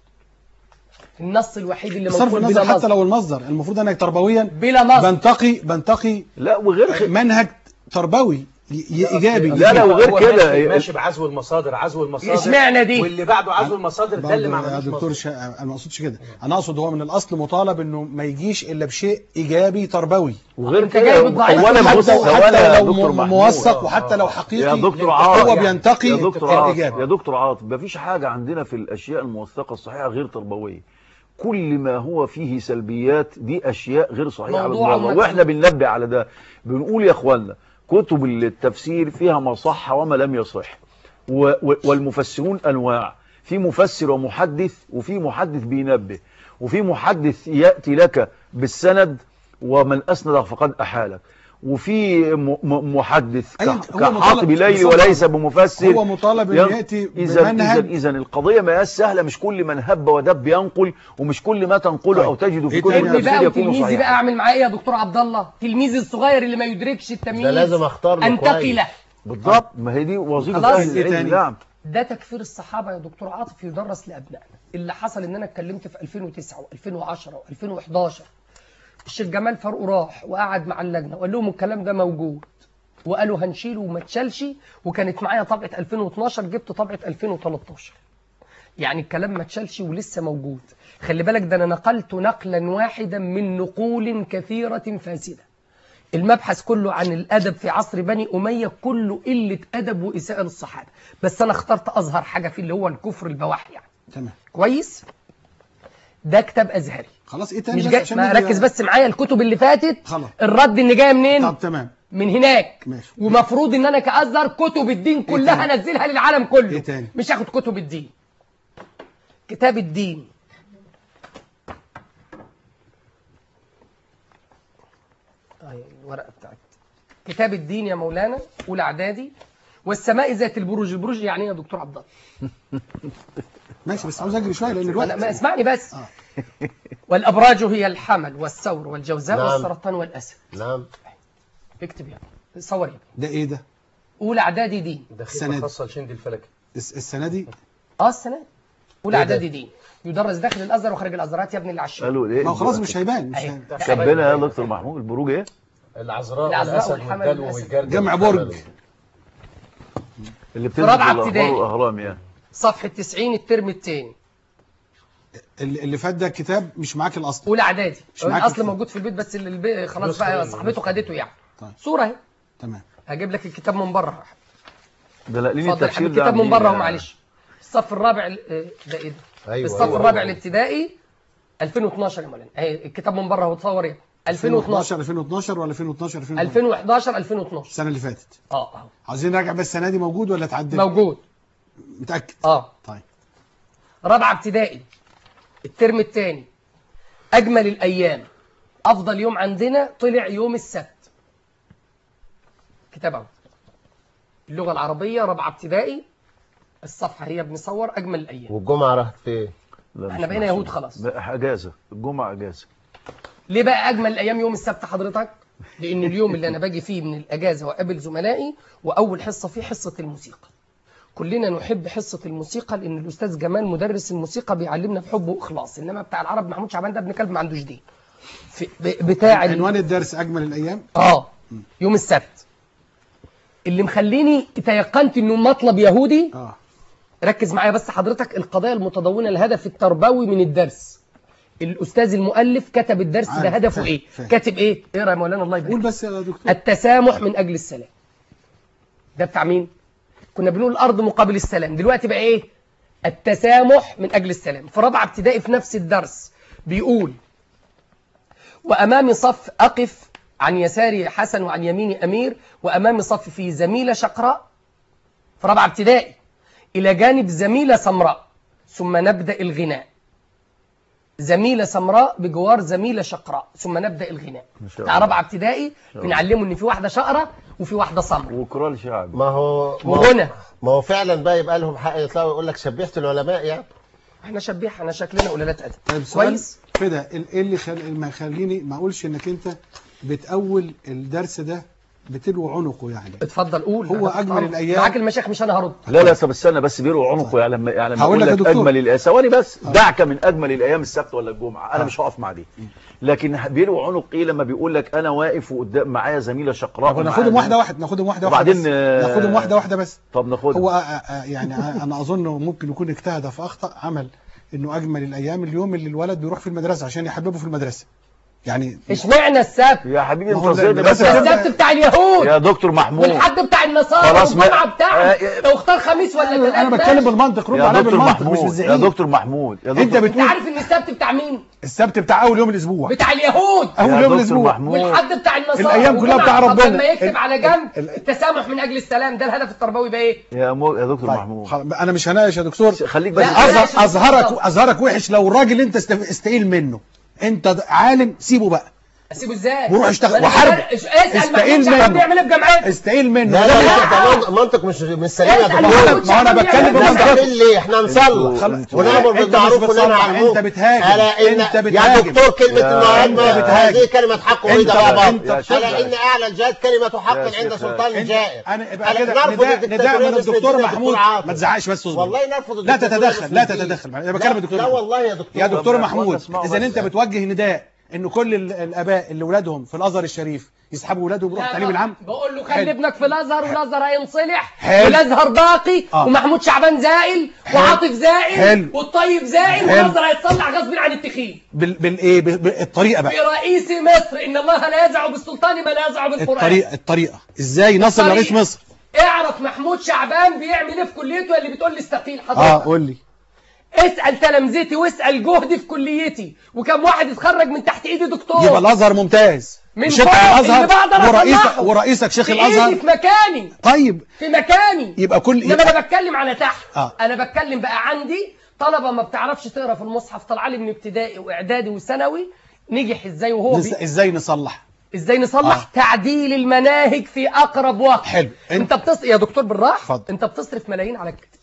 النص الوحيد اللي صرف موجود النظر بلا حتى مصدر لو المصدر المفروض انك تربويا بلا مصدر بنتقي بنتقي لا وغير خ... منهج تربوي ي- ي- ايجابي لا، لا، وغير هو كده. ماشي, ماشي بعزو المصادر عزو المصادر اشمعنى دي؟ واللي بعده عزو المصادر ده اللي ما برضه يا عملوش دكتور مصدر. شا... انا ما اقصدش كده انا اقصد هو من الاصل مطالب انه ما يجيش الا بشيء ايجابي تربوي وغير أنت كده جايب الضعيف اولا وحتى- بص حتى, اولا يا حتى لو دكتور م- محمود موثق وحتى لو حقيقي يا دكتور هو عاطف بينتقي يا دكتور عاطف الايجابي يا دكتور عاطف مفيش حاجه عندنا في الاشياء الموثقه الصحيحه غير تربويه كل ما هو فيه سلبيات دي اشياء غير صحيحه موضوع بالمره ومكذوب. واحنا بننبه على ده بنقول يا اخوانا كتب التفسير فيها ما صح وما لم يصح و- و- والمفسرون انواع في مفسر ومحدث وفي محدث بينبه وفي محدث ياتي لك بالسند ومن اسند فقد احالك وفي م- م- محدث أيوة، كح- هو كحاطب مطالب- ليل بالظبط. وليس بمفسر هو مطالب انه ياتي اذا اذا بمنهج اذا القضيه ما هي سهله مش كل من هب ودب ينقل ومش كل ما تنقله طيب. او تجده في إيه كل تاني؟ ابني تفسير بقى يكون وتلميذي بقى صحيحا اعمل معاه ايه يا دكتور عبد الله تلميذي الصغير اللي ما يدركش التمييز ده لازم اختار له انتقي كويس. له بالضبط ما هي دي وظيفه خلاص. اهل إيه العلم تاني؟ نعم ده تكفير الصحابة يا دكتور عاطف يدرس لأبنائنا اللي حصل إن أنا اتكلمت في 2009 و2010 و2011 الشيخ جمال فاروق راح وقعد مع اللجنة وقال لهم الكلام ده موجود وقالوا هنشيله وما تشالش وكانت معايا طبعة 2012 جبت طبعة 2013 يعني الكلام ما اتشالش ولسه موجود خلي بالك ده أنا نقلت نقلا واحدا من نقول كثيرة فاسدة المبحث كله عن الأدب في عصر بني أمية كله قلة أدب وإساءة للصحابة بس أنا اخترت أظهر حاجة فيه اللي هو الكفر البواح يعني تمام كويس ده كتاب أزهري خلاص ايه تاني مش بس جاي عشان ما نيجي- ركز بس معايا الكتب اللي فاتت خلاص. الرد اللي جايه منين طب تمام من هناك ماشي. ومفروض ان انا كازهر كتب الدين كلها تاني؟ انزلها للعالم كله إيه تاني؟ مش هاخد كتب الدين كتاب الدين أهي الورقه بتاعت كتاب الدين يا مولانا اولى اعدادي والسماء ذات البروج البروج يعني ايه يا دكتور عبد الله ماشي بس عاوز اجري شويه لان الوقت أنا ما اسمعني بس آه. والابراج هي الحمل والثور والجوزاء نعم. والسرطان والاسد نعم اكتب يا ابني صور يا ابني ده ايه ده اولى اعدادي دين ده السنة خدمه دي. خاصه لشند الفلكي الس- السنه دي اه السنه دي. اولى إيه ده؟ اعدادي دين يدرس داخل الازهر وخارج الازهر هات يا ابني اللي على الشمال قالوا ايه ما هو خلاص مش هيبان مش أيوة. هيبان. شبنا يا دكتور محمود البروج ايه العذراء العذراء والاسد والحمل والدلو والأسد. والجرجل جمع برج اللي في رابعة بتنزل ابتدائي. الاخبار والاهرام يعني صفحه 90 الترم الثاني اللي اللي فات ده كتاب مش معاك الاصل اولى اعدادي مش معاك الاصل الكتاب. موجود في البيت بس اللي البي... خلاص نسخة بقى منه، صاحبته نسخة. خدته يعني طيب. صوره اهي تمام هجيب لك الكتاب من بره ده لا لين اتفضل التفسير حبيبي ده الكتاب من عاملين بره يعني. ومعلش الصف الرابع ال- آه، ده ايه ده ايوه الصف أيوة. الرابع الابتدائي 2012 يا مولانا اهي الكتاب من بره وتصور ايه 2012 2012 ولا 2012 2012 2011 2012 السنه اللي فاتت اه اهو عاوزين نراجع بس السنه دي موجود ولا اتعدل موجود متاكد اه طيب رابعه ابتدائي الترم الثاني اجمل الايام افضل يوم عندنا طلع يوم السبت كتاب اهو اللغه العربيه رابعه ابتدائي الصفحه هي بنصور اجمل الايام والجمعه راحت فين لا، احنا مش بقينا محسوب. يهود خلاص. بقى اجازه الجمعه اجازه ليه بقى اجمل الايام يوم السبت حضرتك لان اليوم اللي انا باجي فيه من الاجازه واقابل زملائي واول حصه فيه حصه الموسيقى كلنا نحب حصه الموسيقى لان الاستاذ جمال مدرس الموسيقى بيعلمنا بحب واخلاص انما بتاع العرب محمود شعبان ده ابن كلب ما عندوش دين في ب- بتاع ال- عنوان الدرس اجمل الايام اه يوم السبت اللي مخليني تيقنت انه مطلب يهودي اه ركز معايا بس حضرتك القضايا المتضمنه الهدف التربوي من الدرس الاستاذ المؤلف كتب الدرس ده عارف، هدفه فاهم، ايه فاهم. كاتب ايه اقرا يا مولانا الله يبارك قول فيك. بس يا دكتور التسامح من اجل السلام ده بتاع مين كنا بنقول الارض مقابل السلام دلوقتي بقى ايه التسامح من اجل السلام في رابعه ابتدائي في نفس الدرس بيقول وامامي صف اقف عن يساري حسن وعن يميني امير وامامي صف فيه زميله شقراء في رابعه ابتدائي الى جانب زميله سمراء ثم نبدا الغناء زميله سمراء بجوار زميله شقراء ثم نبدا الغناء إن شاء بتاع الله. رابعه ابتدائي بنعلمه ان في واحده شقراء وفي واحده سمراء وكرال شعبي ما هو ما هو- وغنى ما هو فعلا بقى يبقى لهم حق يطلعوا يقول لك شبهت العلماء يعني احنا شبيح احنا شكلنا قلالات ادب طيب سؤال كويس كده ال- ايه اللي خل... ما يخليني ما اقولش انك انت بتأول الدرس ده بتلوي عنقه يعني اتفضل قول هو أنا أجمل تحت أمرك. الأيام- معاك المشايخ مش انا هرد لا لا طب استنى بس بيروا عنقه يعني لما يعني لما هقول اقول لك يا لك دكتور. اجمل الايام ثواني بس دعك من اجمل الايام السبت ولا الجمعه انا مش هقف مع دي لكن بيروا عنق ايه لما بيقول لك انا واقف وقدام معايا زميله شقراء طب ومعايا ناخدهم زميلة- واحده واحده ناخدهم واحده واحده وبعدين، بس. آه، ناخدهم واحده واحده بس طب ناخدها هو آه، آه، يعني آه، انا اظن ممكن يكون اجتهد فاخطا عمل انه اجمل الايام اليوم اللي الولد بيروح في المدرسه عشان يحببه في المدرسه يعني اشمعنى السبت يا حبيبي ما هو انت زي ده- بس ده- السبت بتاع اليهود يا دكتور محمود والحد بتاع النصارى خلاص ما- والجمعه بتاعنا آه، لو اختار خميس ولا ثلاث انا بتكلم بالمنطق رد يا عليا دكتور بالمنطق مش محمود يا بالزعيق دكتور محمود يا انت دكتور انت بتقول عارف ان السبت بتاع مين السبت بتاع اول يوم الاسبوع بتاع اليهود اول يا يوم دكتور الاسبوع محمود والحد بتاع النصارى الأيام كلها والجمعة. بتاع طب ربنا. لما يكتب ال- على جنب ال- التسامح من اجل السلام ده الهدف التربوي بقى ايه يا مو... يا دكتور طيب محمود خلاص، انا مش هناقش يا دكتور خليك لا، بس أنا- أظهر عشان اظهرك تفضل. اظهرك وحش لو الراجل انت است- استقيل منه انت د- عالم سيبه بقى اسيبه ازاي وروح اشتغل ما أنا وحارب. بقول- اسال استقيل محمود شعبان منه. بيعمل ايه في جامعته استقيل منه لا لا ده- لا ده من- منطق مش مش سليم يا اسال دكتور محمود ما أنا شعبان بتكلم بيعمل إيه في بالمنطق. جامعته. نعمل ليه احنا نصلح خلاص. ونامر انت مش بالمعروف وننهى بتصلح، عن المنكر انت بتهاجم. الا ان انت يا بتهاجم. دكتور كلمه يا- النهارده انت بتهاجم. هذه كلمه حق انت- اريد بابا انت بتشجع. الا ان اعلى الجهاد كلمه حق يا عند شيخ سلطان انت- الجائر انا يبقى أنا كده نرفض نداء الدكتاتورية نداء من باسم الدكتور الدين يا محمود عاطف. ما تزعقش بس اصبر. والله نرفض لا الدكتاتورية تتدخل باسم لا الدين. تتدخل انا بكلم الدكتور لا محمود. والله يا دكتور يا دكتور طب يا اخوانا محمود اسمعوا اذا بس. انت بتوجه نداء ان كل ال- الاباء اللي ولادهم في الازهر الشريف يسحبوا ولادهم يروحوا لا، التعليم لا، العام بقول له خلي حلو. ابنك في الازهر والازهر هينصلح حلو. والازهر باقي آه. ومحمود شعبان زائل حلو. وعاطف زائل حلو. والطيب زائل حلو. والازهر هيتصلح غصب عن التخين بال بالايه بال- بالطريقه بقى برئيس مصر ان الله لا يزع بالسلطان ما لا يزع بالقران الطريقه الطريقه ازاي نصل الطريقة. لرئيس مصر اعرف محمود شعبان بيعمل ايه في كليته اللي بتقول لي استقيل اه حضرتك قول لي اسال تلامذتي واسال جهدي في كليتي وكم واحد اتخرج من تحت ايدي دكتور يبقى الازهر ممتاز من شيخ فوق الازهر اللي بقدر ورئيسك أطلعه. ورئيسك شيخ في الازهر ايدي في مكاني طيب في مكاني يبقى كل انما يبقى انا بتكلم على تحت آه. انا بتكلم بقى عندي طلبه ما بتعرفش تقرا في المصحف طالعه لي من ابتدائي واعدادي وثانوي نجح ازاي وهو نس- بي... ازاي نصلح ازاي نصلح آه. تعديل المناهج في اقرب وقت حلو. انت بتص... يا دكتور بالراحه اتفضل. انت بتصرف ملايين على كده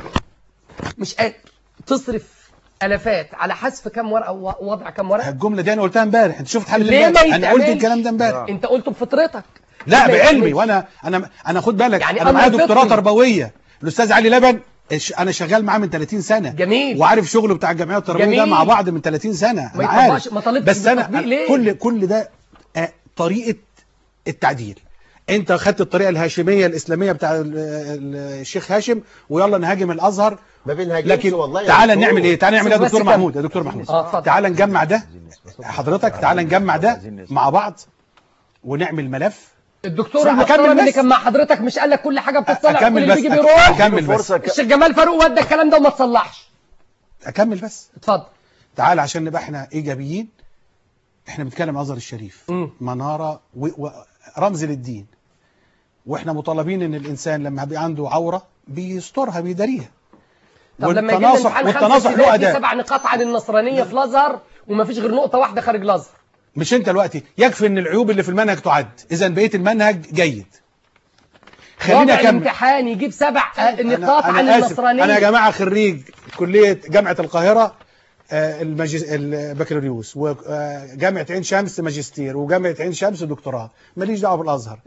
مش قادر تصرف الافات على حذف كام ورقه ووضع كام ورقه الجمله دي انا قلتها امبارح انت شفت حل ليه ما انا قلت يتعملش؟ الكلام ده امبارح انت قلته بفطرتك لا ليه ما بعلمي يتعملش؟ وانا انا انا خد بالك يعني انا معايا أمر دكتوراه فطري. تربويه الاستاذ علي لبن الش- انا شغال معاه من 30 سنه جميل. وعارف شغله بتاع الجمعيه التربويه ده جميل. مع بعض من 30 سنه ما انا يطبقش- عارف ما طالبش بس انا بالتطبيق ليه؟ كل كل ده آه، طريقه التعديل انت خدت الطريقه الهاشميه الاسلاميه بتاع ال- ال- الشيخ هاشم ويلا نهاجم الازهر ما بينهاجمش لكن والله يا تعالى دكتور. نعمل ايه تعالى نعمل ايه يا بس دكتور كمل. محمود يا دكتور محمود اه اتفضل تعالى نجمع ده حضرتك تعالى نجمع ده مع بعض ونعمل ملف الدكتور صح، المحترم أكمل اللي بس. كان مع حضرتك مش قال لك كل حاجه بتتصلح أكمل كل اللي بس، بيجي أك- بيروح أكمل بس. فرصة ك- الشيخ جمال فاروق ودى الكلام ده وما تصلحش اكمل بس اتفضل تعال عشان نبقى احنا ايجابيين احنا بنتكلم عن الازهر الشريف مم. مناره و... و... رمز للدين واحنا مطالبين ان الانسان لما بيبقى عنده عوره بيسترها بيداريها طب لما يجي لنا امتحان خمسة والتناصح له ابتدائي في اداء سبع نقاط عن النصرانيه في الازهر ومفيش غير نقطه واحده خارج الازهر مش انت دلوقتي يكفي ان العيوب اللي في المنهج تعد اذا بقيه المنهج جيد خليني وضع اكمل الامتحان يجيب سبع آه، نقاط أنا عن آسف. النصرانيه انا يا جماعه خريج كليه جامعه القاهره آه، المجز... البكالوريوس وجامعه عين شمس ماجستير وجامعه عين شمس دكتوراه ماليش دعوه بالازهر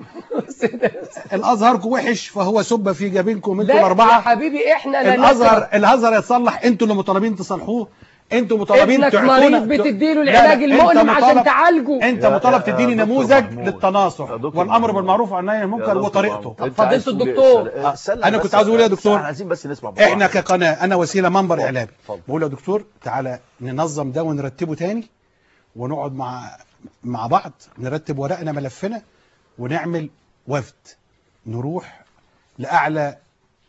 الازهر وحش فهو سب في جبينكم انتوا لا يا الاربعه حبيبي احنا لا الازهر نكره. الازهر يتصلح انتوا اللي مطالبين تصلحوه انتوا مطالبين ابنك تعطونا مريض بتديله لا، لا، العلاج انت المؤلم عشان مطالب- تعالجه انت يا- مطالب يا تديني دكتور نموذج محمود. للتناصح يا دكتور والامر محمود. بالمعروف والنهي عن يا المنكر دكتور وطريقته محمود. طب أنت عايز فضيلة تقول إيه؟ الدكتور. استنى أنا بس- كنت عاوز أقول إيه يا دكتور؟ احنا عايزين بس نسمع بعض. احنا كقناه انا وسيله منبر اتفضل، اعلامي اتفضل. بقول يا دكتور تعالى ننظم ده ونرتبه تاني ونقعد مع مع بعض نرتب ورقنا ملفنا ونعمل وفد نروح لاعلى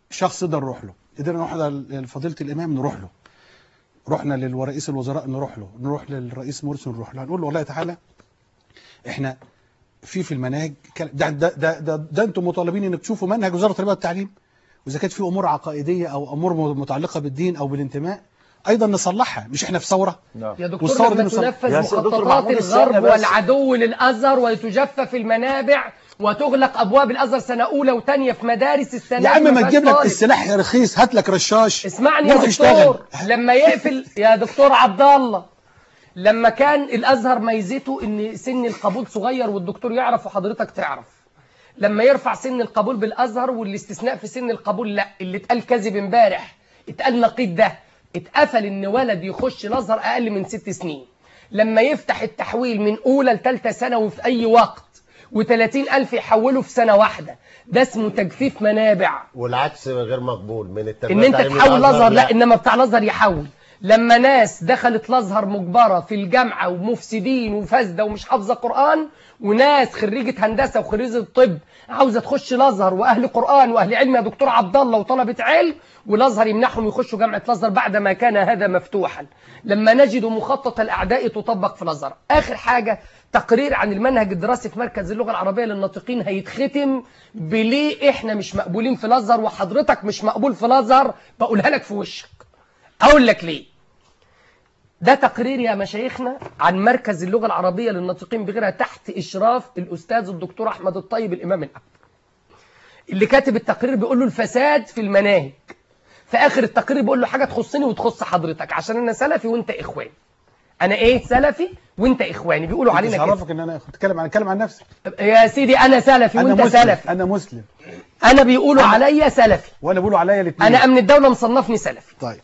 شخص نقدر نروح له قدرنا نروح لفضيله الامام نروح له رحنا للرئيس الوزراء نروح له نروح للرئيس مرسي نروح له هنقول له والله تعالى احنا في في المناهج كلام- ده ده ده, ده, ده انتم مطالبين انك تشوفوا منهج وزاره التربيه والتعليم واذا كانت في امور عقائديه او امور متعلقه بالدين او بالانتماء ايضا نصلحها مش احنا في ثوره نعم يا دكتور والثورة لما دي مصر- تنفذ يا سيد دكتور مخططات محمود السنة الغرب بس. والعدو للازهر وتجفف المنابع وتغلق ابواب الازهر سنه اولى وثانيه في مدارس السنه يا عم دي ما فيهاش تجيب لك طالب. السلاح رخيص هات لك رشاش اسمعني يا روح دكتور اشتغل. لما يقفل يا دكتور عبد الله لما كان الازهر ميزته ان سن القبول صغير والدكتور يعرف وحضرتك تعرف لما يرفع سن القبول بالازهر والاستثناء في سن القبول لا اللي اتقال كذب امبارح اتقال نقيض ده اتقفل ان ولد يخش الازهر اقل من ست سنين لما يفتح التحويل من اولى لثالثه ثانوي في اي وقت و30 ألف يحولوا في سنة واحدة ده اسمه تجفيف منابع والعكس غير مقبول من التربيه ان انت والتعليم تحول للأزهر الازهر لا انما بتاع الازهر يحول لما ناس دخلت الازهر مجبره في الجامعه ومفسدين وفاسده ومش حافظه قران وناس خريجه هندسه وخريجه طب عاوزه تخش الازهر واهل قران واهل علم يا دكتور عبد الله وطلبه علم والازهر يمنعهم يخشوا جامعه الازهر بعد ما كان هذا مفتوحا لما نجد مخطط الاعداء تطبق في الازهر اخر حاجه تقرير عن المنهج الدراسي في مركز اللغه العربيه للناطقين هيتختم بليه احنا مش مقبولين في الازهر وحضرتك مش مقبول في الازهر بقولها لك في وشك اقول لك ليه ده تقرير يا مشايخنا عن مركز اللغه العربيه للناطقين بغيرها تحت اشراف الاستاذ الدكتور احمد الطيب الامام الاكبر اللي كاتب التقرير بيقول له الفساد في المناهج في اخر التقرير بيقول له حاجه تخصني وتخص حضرتك عشان انا سلفي وانت اخواني انا ايه سلفي وانت اخواني بيقولوا مش علينا كده عرفك ان انا اتكلم عن اتكلم عن نفسي يا سيدي انا سلفي انا وانت مسلم سلفي انا مسلم انا بيقولوا عليا سلفي وانا بيقولوا عليا الاثنين انا امن الدوله مصنفني سلفي طيب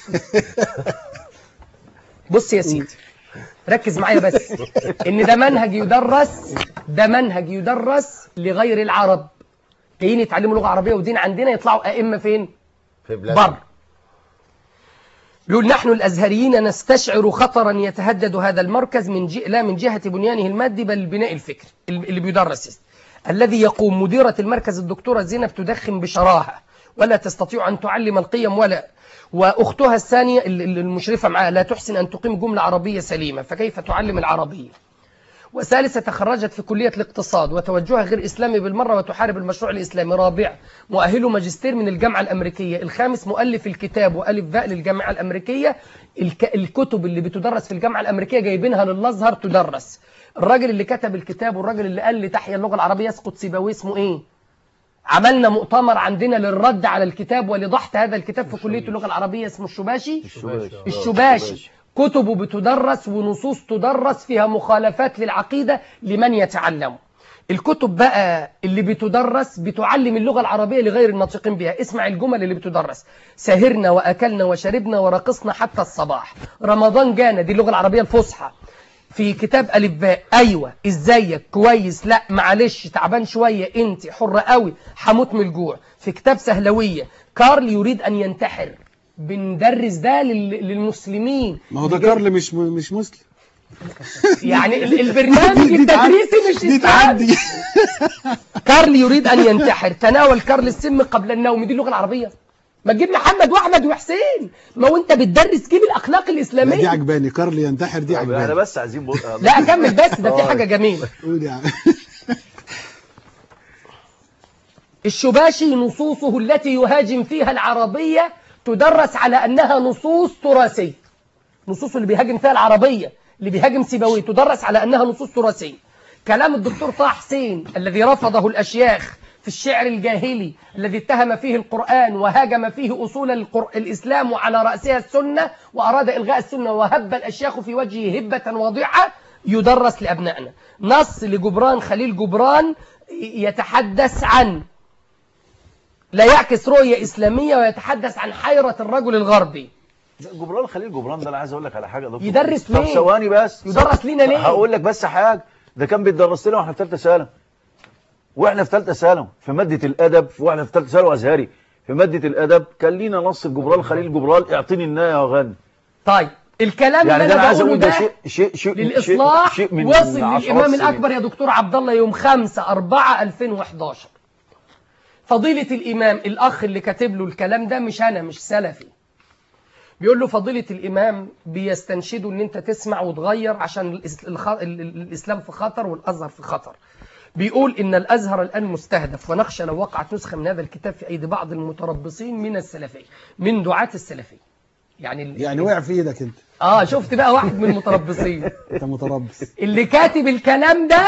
بص يا سيدي ركز معايا بس ان ده منهج يدرس ده منهج يدرس لغير العرب جايين يتعلموا لغه عربيه ودين عندنا يطلعوا ائمه فين في بلاد بر بيقول نحن الازهريين نستشعر خطرا يتهدد هذا المركز من جي... لا من جهه بنيانه المادي بل البناء الفكري اللي بيدرس الذي يقوم مديره المركز الدكتوره زينب تدخن بشراهه ولا تستطيع ان تعلم القيم ولا واختها الثانيه ال- ال- المشرفه معها لا تحسن ان تقيم جمله عربيه سليمه فكيف تعلم العربيه وثالثة تخرجت في كلية الاقتصاد وتوجهها غير إسلامي بالمرة وتحارب المشروع الإسلامي رابع مؤهله ماجستير من الجامعة الأمريكية الخامس مؤلف الكتاب وألف باء للجامعة الأمريكية الك... الكتب اللي بتدرس في الجامعة الأمريكية جايبينها للأزهر تدرس الراجل اللي كتب الكتاب والراجل اللي قال لتحيا اللغة العربية يسقط سيبويه اسمه إيه عملنا مؤتمر عندنا للرد على الكتاب ولضحت هذا الكتاب في كلية اللغة العربية اسمه الشباشي الشباشي الشباشي كتبه بتدرس ونصوص تدرس فيها مخالفات للعقيدة لمن يتعلمه الكتب بقى اللي بتدرس بتعلم اللغة العربية لغير الناطقين بها اسمع الجمل اللي بتدرس سهرنا وأكلنا وشربنا ورقصنا حتى الصباح رمضان جانا دي اللغة العربية الفصحى في كتاب ألف باء أيوة إزيك كويس لا معلش تعبان شوية أنت حرة قوي هموت من الجوع في كتاب سهلوية كارل يريد أن ينتحر بندرس ده لل- للمسلمين ما هو ده كارل مش مش مسلم يعني ال- البرنامج دي تعدي- التدريسي مش دي إسلام تعدي كارل يريد أن ينتحر تناول كارل السم قبل النوم دي اللغة العربية ما تجيب محمد واحمد وحسين ما وانت بتدرس جيب الاخلاق لا دي الاسلاميه عجباني كارل ينتحر دي احنا عجباني بس عايزين بص... لا اكمل بس ده في حاجه جميله قول يا عم الشباشي نصوصه التي يهاجم فيها العربية تدرس على أنها نصوص تراثية نصوص اللي بيهاجم فيها العربية اللي بيهاجم سيبويه تدرس على أنها نصوص تراثية كلام الدكتور طه حسين الذي رفضه الأشياخ في الشعر الجاهلي الذي اتهم فيه القرآن وهاجم فيه أصول القر... الإسلام وعلى رأسها السنة وأراد إلغاء السنة وهب الأشياخ في وجهه هبة واضحة يدرس لأبنائنا نص لجبران خليل جبران يتحدث عن لا يعكس رؤية إسلامية ويتحدث عن حيرة الرجل الغربي جبران خليل جبران ده انا عايز اقول لك على حاجه يا دكتور يدرس طب ليه؟ ثواني بس يدرس لينا ليه؟ هقول لك بس حاجه ده كان بيدرس لنا واحنا في ثالثه ثانوي واحنا في ثالثه ثانوي في ماده الادب واحنا في ثالثه ثانوي ازهري في ماده الادب كان لينا نص جبران خليل جبران اعطيني النايه يا غني طيب الكلام يعني اللي ده أنا انا عايز بقوله اقول ده ده شيء شيء شيء للإصلاح شيء, شيء من وصل عشرات للإمام السنين. الأكبر يا دكتور عبد الله يوم 5 4 2011 فضيلة الإمام الأخ اللي كاتب له الكلام ده مش أنا مش سلفي بيقول له فضيلة الإمام بيستنشدوا إن أنت تسمع وتغير عشان الإس- الخ- ال- ال- الإسلام في خطر والأزهر في خطر بيقول إن الأزهر الآن مستهدف ونخشى لو وقعت نسخة من هذا الكتاب في أيدي بعض المتربصين من السلفية من دعاة السلفية يعني ال- يعني وقع في ايدك انت آه شفت بقى واحد من المتربصين انت متربص اللي كاتب الكلام ده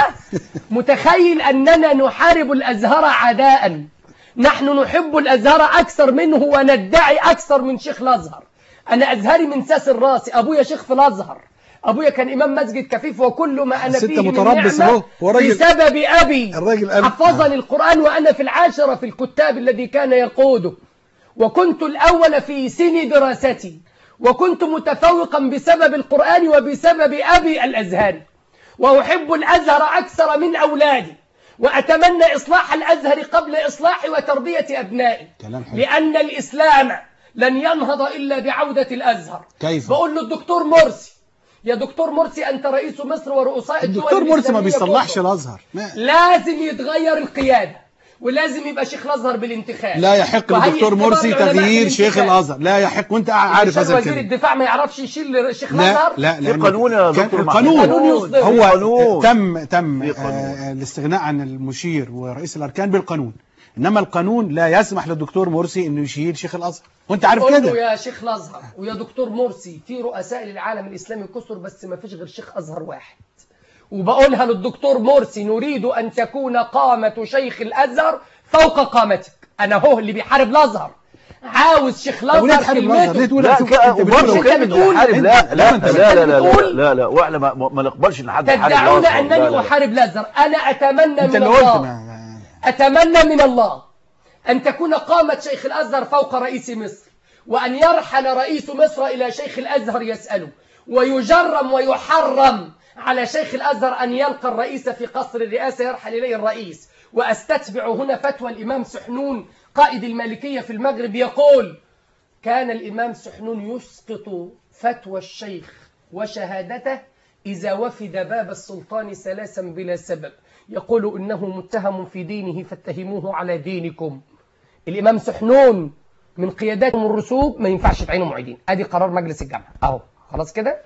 متخيل أننا نحارب الأزهر عداء نحن نحب الأزهر أكثر منه وندعي أكثر من شيخ الأزهر أنا أزهري من ساس الراس أبويا شيخ في الأزهر أبويا كان إمام مسجد كفيف وكل ما أنا بس أنت فيه من متربص نعمة أهو. هو راجل- بسبب أبي الراجل قال- حفظني القرآن وأنا في العاشرة في الكتاب الذي كان يقوده وكنت الأول في سن دراستي وكنت متفوقا بسبب القرآن وبسبب أبي الأزهري وأحب الأزهر أكثر من أولادي وأتمنى إصلاح الأزهر قبل إصلاح وتربية أبنائي كلام حلو لأن الإسلام لن ينهض إلا بعودة الأزهر كيف بقول له الدكتور مرسي يا دكتور مرسي أنت رئيس مصر ورؤساء الدول الدكتور مرسي ما الإسلامية بيصلحش كلها. الازهر ما لازم يتغير القيادة ولازم يبقى شيخ الأزهر بالانتخاب لا يحق وهيئة للدكتور كبار مرسي العلماء تغيير شيخ بالانتخاب. الازهر لا يحق وانت عارف مش هذا وزير الكلام الدفاع ما يعرفش يشيل شيخ لا الأزهر لا في لأن قانون يا كان دكتور القانون محمود. قانون يصدر. هو قانون. تم تم في قانون. آه، الاستغناء عن المشير ورئيس الاركان بالقانون انما القانون لا يسمح للدكتور مرسي انه يشيل شيخ الازهر وانت عارف قول له كده يا شيخ الازهر ويا دكتور مرسي في رؤساء للعالم الاسلامي كثر بس ما فيش غير شيخ ازهر واحد وبقولها للدكتور مرسي نريد ان تكون قامه شيخ الازهر فوق قامتك انا هو اللي بيحارب الازهر عاوز شيخ طب وليه الازهر تحارب الازهر ليه كلمته تقول لا أنت كده بتقول- وبرضه أنت كلمة بتقول- يحارب لا أنت- لا أنت لا لا لا بتقول- لا لا واحنا ما, ما نقبلش ان حد يحارب تدعون الأزهر. لا، انني لا. احارب الازهر انا اتمنى انت من اللي قلت الله ما- أتمنى من الله أن تكون قامة شيخ الأزهر فوق رئيس مصر وأن يرحل رئيس مصر إلى شيخ الأزهر يسأله ويجرم ويحرم على شيخ الأزهر أن يلقى الرئيس في قصر الرئاسة يرحل إليه الرئيس وأستتبع هنا فتوى الإمام سحنون قائد المالكية في المغرب يقول كان الإمام سحنون يسقط فتوى الشيخ وشهادته إذا وفد باب السلطان سلاسا بلا سبب يقول إنه متهم في دينه فاتهموه على دينكم الإمام سحنون من قياداتهم الرسوب ما ينفعش تعينوا معيدين أدي قرار مجلس الجامعة أهو خلاص كده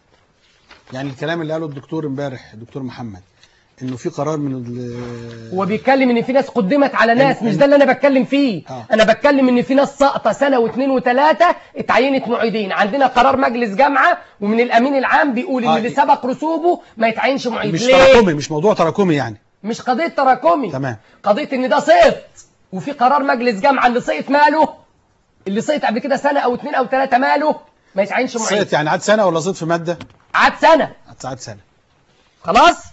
يعني الكلام اللي قاله الدكتور امبارح الدكتور محمد انه في قرار من ال- هو بيتكلم ان في ناس قدمت على ناس مش ده اللي انا بتكلم فيه آه. انا بتكلم ان في ناس ساقطه سنه واثنين وثلاثه اتعينت معيدين عندنا قرار مجلس جامعه ومن الامين العام بيقول ان آه. اللي سبق رسوبه ما يتعينش معيد مش ليه تراكمي مش موضوع تراكمي يعني مش قضيه تراكمي تمام. قضيه ان ده سقط وفي قرار مجلس جامعه اللي سقط ماله اللي سقط قبل كده سنه او اثنين او ثلاثه ماله ما يتعينش معيد صيت يعني عاد سنه ولا صيت في ماده عاد سنه عاد ساعات سنه خلاص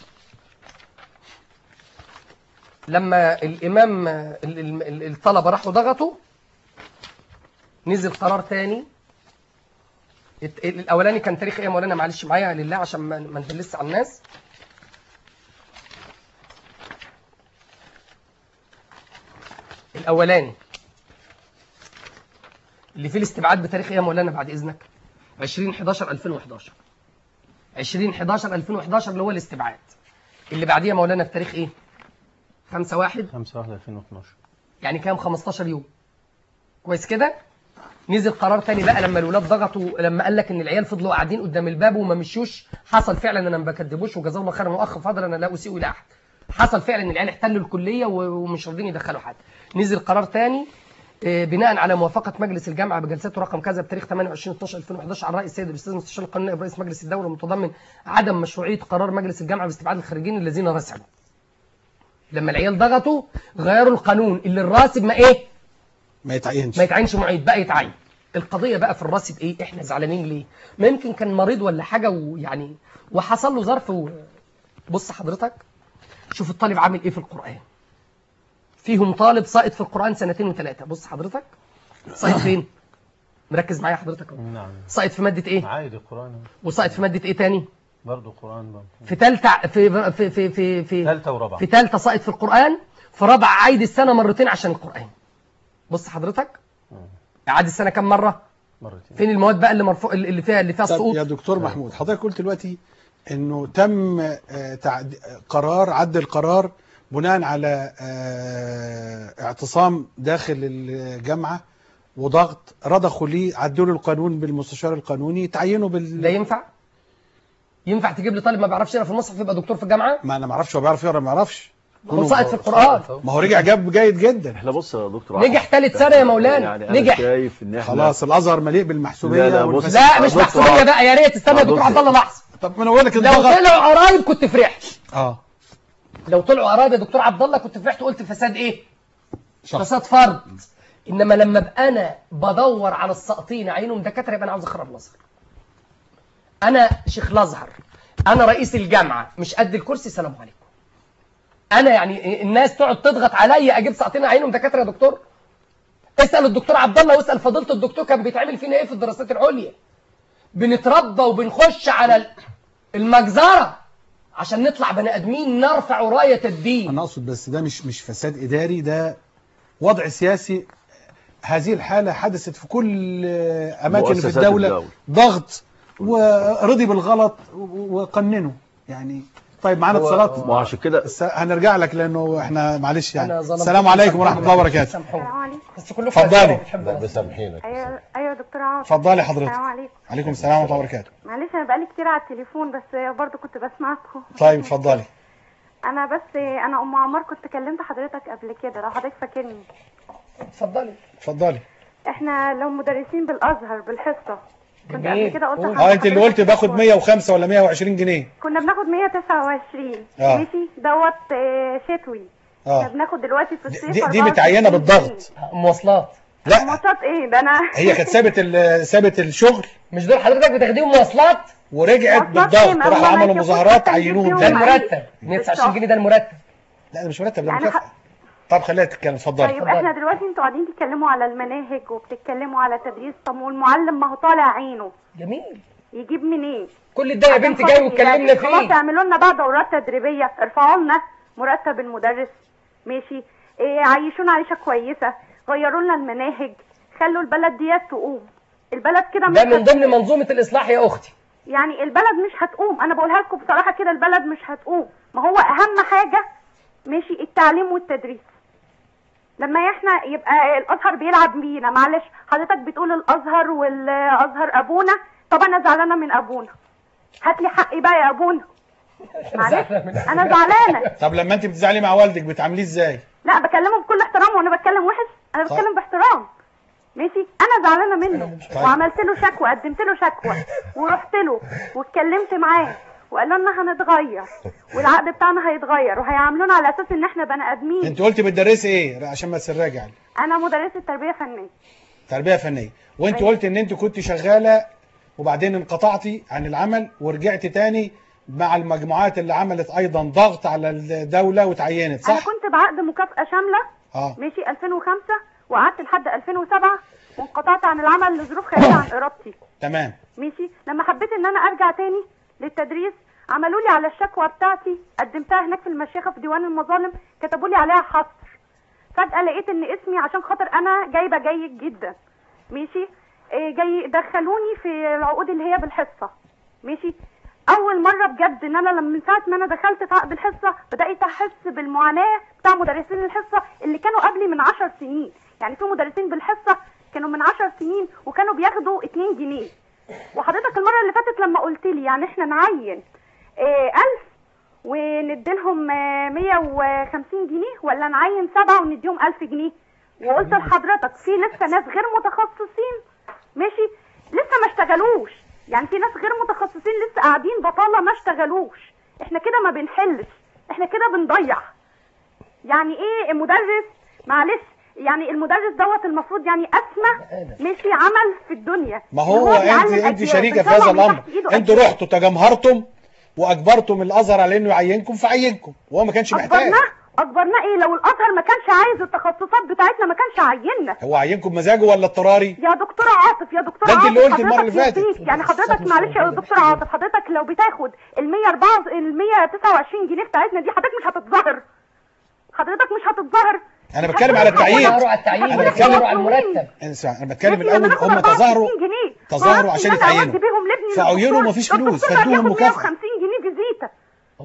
لما الإمام ال- ال- ال- الطلبة راحوا ضغطوا نزل قرار تاني الت- الأولاني كان تاريخ إيه يا مولانا معلش معايا لله عشان ما ما ندلس على الناس الأولاني اللي فيه الاستبعاد بتاريخ إيه يا مولانا بعد إذنك 20 11 2011 20 11 2011 اللي هو الاستبعاد اللي بعديها مولانا في تاريخ ايه 5 1 5 1 2012 يعني كام 15 يوم كويس كده نزل قرار تاني بقى لما الولاد ضغطوا لما قال لك ان العيال فضلوا قاعدين قدام الباب وما مشوش حصل فعلا انا ما بكدبوش وجزاه الله خيرا واخ فاضل انا لا اسيء الى احد حصل فعلا ان العيال احتلوا الكليه و- ومش راضيين يدخلوا حد نزل قرار تاني آه، بناء على موافقه مجلس الجامعه بجلسته رقم كذا بتاريخ 28 12 2011 على راي السيد الاستاذ مستشار القانون نائب رئيس مجلس الدوله متضمن عدم مشروعيه قرار مجلس الجامعه باستبعاد الخريجين الذين رسبوا لما العيال ضغطوا غيروا القانون اللي الراسب ما ايه ما يتعينش ما يتعينش معيد بقى يتعين القضيه بقى في الراسب ايه احنا زعلانين ليه ما يمكن كان مريض ولا حاجه ويعني وحصل له ظرف و... بص حضرتك شوف الطالب عامل ايه في القران فيهم طالب ساقط في القران سنتين وثلاثه بص حضرتك ساقط فين مركز معايا حضرتك أهو. نعم ساقط في ماده ايه عادي القرآن وساقط في ماده ايه تاني برضه قرآن برضه في ثالثه في في في في في ثالثة ورابعة في ثالثه ساقط في القرآن في رابعه عايد السنه مرتين عشان القرآن بص حضرتك عاد السنه كم مره مرتين فين المواد بقى اللي مرفوع اللي فيها اللي فيها طب السقوط يا دكتور محمود حضرتك قلت دلوقتي انه تم آه، تعد... قرار عد القرار بناء على آه، اعتصام داخل الجامعه وضغط رضخوا ليه عدلوا القانون بالمستشار القانوني تعينوا ده بال ينفع ينفع تجيب لي طالب ما بيعرفش يقرا في المصحف يبقى دكتور في الجامعه ما انا ما اعرفش هو بيعرف يقرا ما يعرفش هو ساقط في القران ما هو رجع جاب جيد جدا احنا بص يا دكتور نجح عاطف، تالت سنة يا مولانا، يعني أنا نجح. شايف ان احنا خلاص الازهر مليء بالمحسوبيه لا، لا، بص. والفساد. لا مش دكتور محسوبيه عاطف. بقى يا ريت استنى يا دكتور. دكتور عبد الله لحظه طب ما انا بقول لك لو الضغط طلعوا قرايب كنت فرحت اه لو طلعوا قرايب يا دكتور عبد الله كنت فرحت وقلت فساد ايه شخص فساد فرد انما لما ابقى انا بدور على الساقطين اعينهم دكاتره يبقى انا عاوز اخرب الازهر انا شيخ الازهر انا رئيس الجامعه مش قد الكرسي سلام عليكم انا يعني الناس تقعد تضغط عليا اجيب ساقطين اعينهم دكاتره يا دكتور اسال الدكتور عبد الله واسال فضيله الدكتور كان بيتعمل فينا ايه في الدراسات العليا بنتربى وبنخش على ال- المجزره عشان نطلع بني ادمين نرفع رايه الدين انا اقصد بس ده مش مش فساد اداري ده وضع سياسي هذه الحاله حدثت في كل اماكن في مؤسسات الدوله الدولة. ضغط ورضي بالغلط و- وقننه يعني طيب معانا هو- اتصالات ما عشان كده الس- هنرجع لك لانه احنا معلش يعني أنا ظلمت السلام عليكم ورحمه الله وبركاته سامحوني. السلام عليكم بس كله اتفضلي. بسامحينك ايوه ايوه يا دكتور عاطف اتفضلي حضرتك السلام عليكم عليكم السلام ورحمه الله وبركاته معلش انا بقالي كتير على التليفون بس برضو كنت بسمعكم طيب اتفضلي انا بس انا ام عمار كنت كلمت حضرتك قبل كده لو حضرتك فاكرني اتفضلي اتفضلي احنا لو مدرسين بالازهر بالحصه كنت جميل. قبل كده قلت قول. اه انت اللي قلت باخد لحضرتك 105 ولا 120 جنيه كنا بناخد 129 آه. ماشي دوت آه، شتوي احنا اه بناخد دلوقتي في الصيف دي, دي 64 متعينه بالضغط مواصلات لا ماتشات ايه ده انا هي كانت سابت ال- سابت الشغل مش دول حضرتك بتاخديهم مواصلات ورجعت مواصلات إيه؟ بالضغط ما راحوا هم ما عملوا يشوفوش مظاهرات حتى عينوهم يجيبوا ده يوم تاني عيد. المرتب 129 جنيه ده المرتب لا ده مش مرتب ده يعني مكافأة طب خليها تتكلم اتفضلي طيب اتفضلي. احنا دلوقتي انتوا قاعدين تتكلموا على المناهج وبتتكلموا على تدريس طب والمعلم ما هو طالع عينه جميل يجيب منين؟ كل ده يا عشان بنتي خاطر جاي واتكلمنا يعني خلاص فيه اعملوا لنا بقى دورات تدريبيه ارفعوا لنا مرتب المدرس ماشي إيه عيشونا عيشه كويسه غيروا لنا المناهج خلوا البلد ديت تقوم البلد كده مش ده من هت- ضمن منظومة الإصلاح يا أختي يعني البلد مش هتقوم انا بقولها لكم بصراحه كده البلد مش هتقوم ما هو اهم حاجه ماشي التعليم والتدريس لما احنا يبقى الازهر بيلعب بينا معلش حضرتك بتقول الازهر والازهر ابونا طب انا زعلانه من ابونا هات لي حقي بقى يا ابونا معلش انا زعلانه طب لما انت بتزعلي مع والدك بتعامليه ازاي لا بكلمه بكل احترام وانا بتكلم وحش انا صح. بتكلم باحترام ماشي انا زعلانه منه طيب. وعملت له شكوى قدمت له شكوى ورحت له واتكلمت معاه وقال لنا هنتغير والعقد بتاعنا هيتغير وهيعاملونا على اساس ان احنا بني ادمين انت قلت بتدرسي ايه عشان ما تسرجع انا مدرسه تربيه فنيه تربيه فنيه وانت أيوة. قلت ان انت كنت شغاله وبعدين انقطعتي عن العمل ورجعتي تاني مع المجموعات اللي عملت ايضا ضغط على الدوله وتعينت انا صح كنت بعقد مكافاه شامله اه ماشي 2005 وقعدت لحد 2007 وانقطعت عن العمل لظروف خارجه عن ارادتي تمام ماشي لما حبيت ان انا ارجع تاني للتدريس عملوا لي على الشكوى بتاعتي قدمتها هناك في المشيخه في ديوان المظالم كتبوا لي عليها حصر فجاه لقيت ان اسمي عشان خاطر انا جايبه جيد جدا ماشي إيه جاي دخلوني في العقود اللي هي بالحصه ماشي اول مره بجد ان انا لما من ساعه ما انا دخلت في عقد الحصه بدات احس بالمعاناه بتاع مدرسين الحصه اللي كانوا قبلي من 10 سنين يعني في مدرسين بالحصه كانوا من 10 سنين وكانوا بياخدوا 2 جنيه وحضرتك المره اللي فاتت لما قلت لي يعني احنا نعين آه، 1000 ونديلهم آه، 150 جنيه ولا نعين سبعه ونديهم 1000 جنيه وقلت لحضرتك في لسه ناس غير متخصصين ماشي لسه ما اشتغلوش يعني في ناس غير متخصصين لسه قاعدين بطاله ما اشتغلوش احنا كده ما بنحلش احنا كده بنضيع يعني ايه مدرس معلش يعني المدرس دوت المفروض يعني اسمى ماشي عمل في الدنيا ما إن هو بيعلم انت انت أجيال، شريكه في بيطلع هذا من الامر تحت إيده انتوا أجيال. رحتوا تجمهرتم واجبرتم الازهر على انه يعينكم فعينكم وهو ما كانش محتاج اجبرناه اجبرناه ايه لو الازهر ما كانش عايز التخصصات بتاعتنا ما كانش عيننا هو عينكم بمزاجه ولا اضطراري يا دكتورة عاطف يا دكتورة ده انت اللي عاطف قلت المرة اللي حضرتك فاتت. يرضيك. يعني حضرتك معلش يا دكتورة عاطف حضرتك لو بتاخد ال 104 ال 129 جنيه بتاعتنا دي حضرتك مش هتتظاهر حضرتك مش هتتظاهر انا مش بتكلم على هتقول التعيين. ظهروا على التعيين أنا ظهروا بتكلم- على المرتب اسمع انا بتكلم ماشي، أنا الاول باخد هم 64 تظاهروا جنيه تظاهروا وعرفت عشان إن أنا يتعينوا. أودي بيهم لابني فعينوا للدكتور. مفيش ده فلوس، الدكتور فادوهم بياخد مكافأة. 150 جنيه فيزيتا هم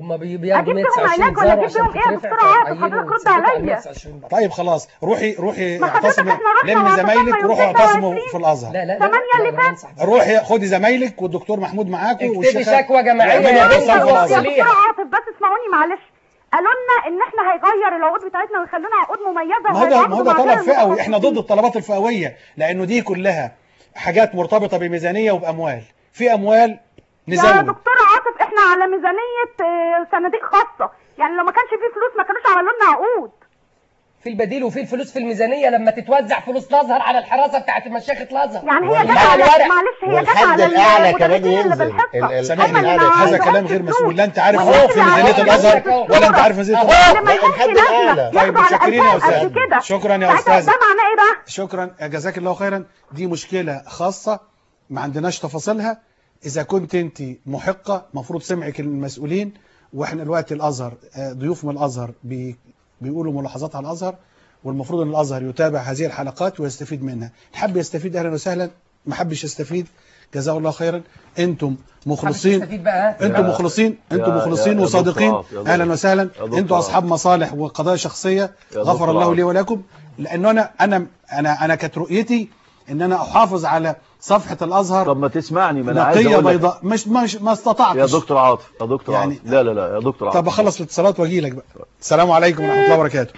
هم بي- بياخدوا أجيب بيهم 129 علاج ولا زهر أجيب عشان بيهم إيه يا تترفع دكتور عاطف؟ فيعينوا حضرتك رد ويثبتوا على عليا. 129 بقى. طيب خلاص روحي روحي ما حضرتك اعتصمي إحنا رحنا لمي واعتصمنا زمايلك يوم وروحوا اعتصموا 26. في الازهر لا لا لا تمانية لا، اللي لا، فات. ننصح بس. روحي خدي زمايلك والدكتور محمود معاكم اكتبي والشيخ- شكوى جماعية واعملي يا اعتصام دكتور في الازهر وصلي. يا دكتور عاطف بس اسمعوني معلش قالوا لنا ان احنا هيغير العقود بتاعتنا ويخلونا عقود مميزه ما هو ده ما هو ده وهيتعاقدوا مع طلب غير فئوي احنا ضد المتخصصين. الطلبات الفئويه لانه دي كلها حاجات مرتبطه بميزانيه وباموال في اموال يا نزود دكتور عاطف احنا على ميزانيه آه، صناديق خاصه يعني لو ما كانش فيه فلوس ما كانوش عملوا لنا عقود في البديل وفي الفلوس في الميزانية لما تتوزع فلوس الازهر على الحراسة بتاعت مشيخة الازهر يعني هي والحد جت على الورق. معلش هي جت والحد على الأعلى كمان المدرسين اللي ينزل. بالحصة. ال- ال- سامحني أما اللي ما هذا عندهمش كلام غير فلوس. مسؤول لا انت عارف ما حقوق هو في اللي ميزانيه عايز الازهر ياخد ولا انت عارف ميزانيه هو الازهر اللي ما لا، الحد لهمش الأعلى. لازمه طيب، ياخدوا على متشكرين يا ألفاظ أستاذ. قد كده شكراً يا ساعتها أستاذ. ده معناه ايه بقى؟ شكرا جزاك الله خيرا دي مشكله خاصه ما عندناش تفاصيلها اذا كنت انت محقه مفروض سمعك المسؤولين واحنا دلوقتي الازهر آه، ضيوف من الازهر بي بيقولوا ملاحظات على الازهر والمفروض ان الازهر يتابع هذه الحلقات ويستفيد منها حب يستفيد اهلا وسهلا ما حبش يستفيد جزاه الله خيرا انتم مخلصين تستفيد بقى انتم يا- مخلصين انتم يا- مخلصين يا- يا وصادقين دكتور عاطف، يا دكتور- اهلا وسهلا يا دكتور انتم اصحاب عاطف. مصالح وقضايا شخصيه يا غفر دكتور الله عاطف. لي ولكم لانه انا انا انا انا كانت رؤيتي ان انا احافظ على صفحه الازهر طب ما تسمعني ما انا عايز نقيه اقول لك بيضاء مش مش ما استطعتش يا دكتور عاطف يا دكتور يعني- عاطف لا لا لا يا دكتور عاطف طب اخلص الاتصالات واجي لك بقى السلام عليكم ورحمه الله وبركاته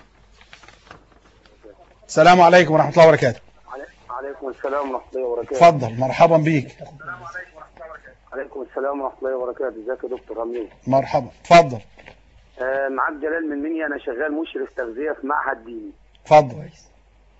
السلام عليكم ورحمه الله وبركاته عليكم السلام ورحمة الله وبركاته اتفضل مرحبا بيك عليكم السلام ورحمة الله وبركاته ازيك يا دكتور أمين مرحبا اتفضل آه معاك جلال من منيا أنا شغال مشرف تغذية في معهد ديني اتفضل كويس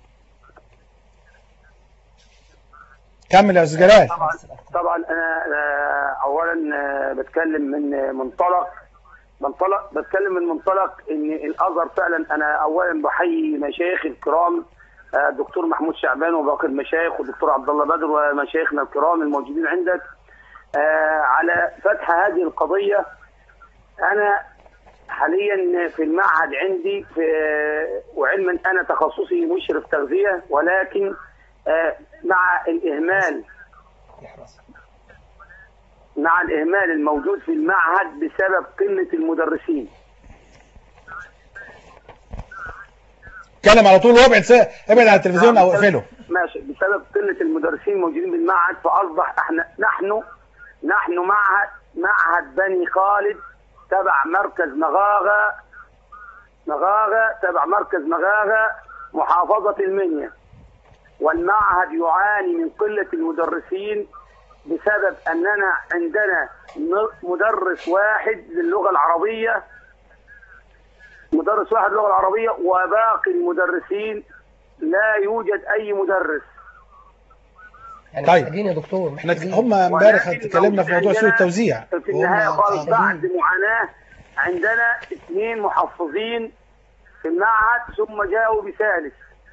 كمل يا استاذ جلال طبعا طبعا أنا آه أولا آه بتكلم من آه، منطلق منطلق بتكلم من منطلق إن الأزهر فعلا أنا أولا بحيي مشايخ الكرام آه، الدكتور محمود شعبان وباقي المشايخ والدكتور عبد الله بدر ومشايخنا الكرام الموجودين عندك آه، على فتح هذه القضية أنا حاليا في المعهد عندي في وعلما أنا تخصصي مشرف تغذية ولكن آه، مع الإهمال مع الإهمال الموجود في المعهد بسبب قلة المدرسين اتكلم على طول وابعد سا... ابعد عن التلفزيون او اقفله ماشي بسبب قلة المدرسين الموجودين بالمعهد فأصبح احنا نحن نحن معهد معهد بني خالد تبع مركز مغاغة مغاغة تبع مركز مغاغة محافظة المنيا والمعهد يعاني من قلة المدرسين بسبب أننا عندنا م- مدرس واحد للغة العربية مدرس واحد للغة العربية وباقي المدرسين لا يوجد أي مدرس يعني طيب. محتاجين يا دكتور احنا محتاجين هم امبارح ولكن اتكلمنا في موضوع سوء عندنا التوزيع في النهاية وهم خالص صعبين. بعد معاناة عندنا اثنين محفظين في المعهد ثم جاءوا بثالث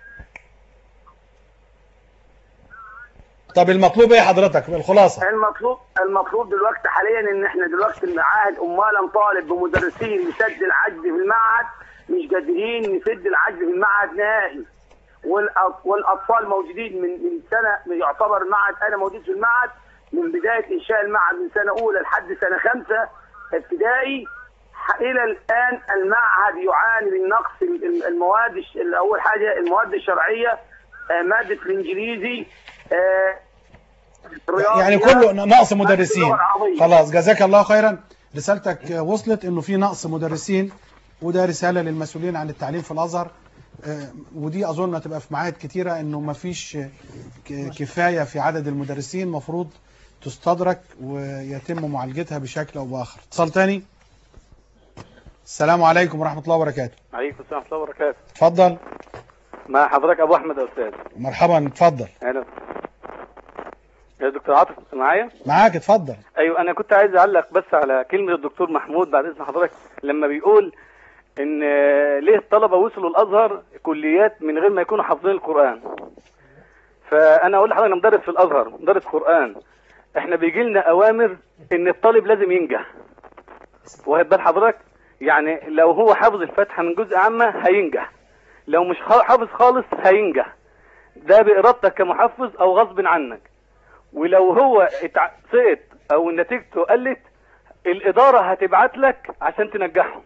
طب المطلوب ايه حضرتك الخلاصه المطلوب المطلوب دلوقتي حاليا ان احنا دلوقتي المعاهد امالا طالب بمدرسين لسد العجز في المعهد مش قادرين نسد العجز في المعهد نهائي والأط- والاطفال موجودين من من سنه يعتبر المعهد انا موجود في المعهد من بدايه انشاء المعهد من سنه اولى لحد سنه خمسه ابتدائي ح- الى الان المعهد يعاني من نقص ال- ال- المواد الش- اول حاجه المواد الشرعيه آه، ماده الانجليزي آه، يعني الرياضيات، كله نقص مادة مدرسين اللغة العربية. خلاص جزاك الله خيرا رسالتك وصلت انه في نقص مدرسين وده رساله للمسؤولين عن التعليم في الازهر آه، ودي اظن هتبقى في معاهد كتيره انه ما فيش ك- كفايه في عدد المدرسين مفروض تستدرك ويتم معالجتها بشكل او باخر اتصال تاني السلام عليكم ورحمه الله وبركاته عليكم السلام ورحمة الله وبركاته اتفضل مع حضرتك أبو أحمد يا أستاذ مرحبا اتفضل أهلا يا دكتور عاطف معايا معاك اتفضل أيوة أنا كنت عايز أعلق بس على كلمة الدكتور محمود بعد إذن حضرتك لما بيقول إن آه، ليه الطلبة وصلوا الأزهر كليات من غير ما يكونوا حافظين القرآن فأنا أقول لحضرتك أنا مدرس في الأزهر مدرس قرآن إحنا بيجي لنا أوامر إن الطالب لازم ينجح واخد بال حضرتك يعني لو هو حافظ الفاتحة من جزء عامة هينجح لو مش خا- حافظ خالص هينجح ده بإرادتك كمحفظ أو غصب عنك ولو هو اتع- سقط أو نتيجته قلت الاداره هتبعت لك عشان تنجحهم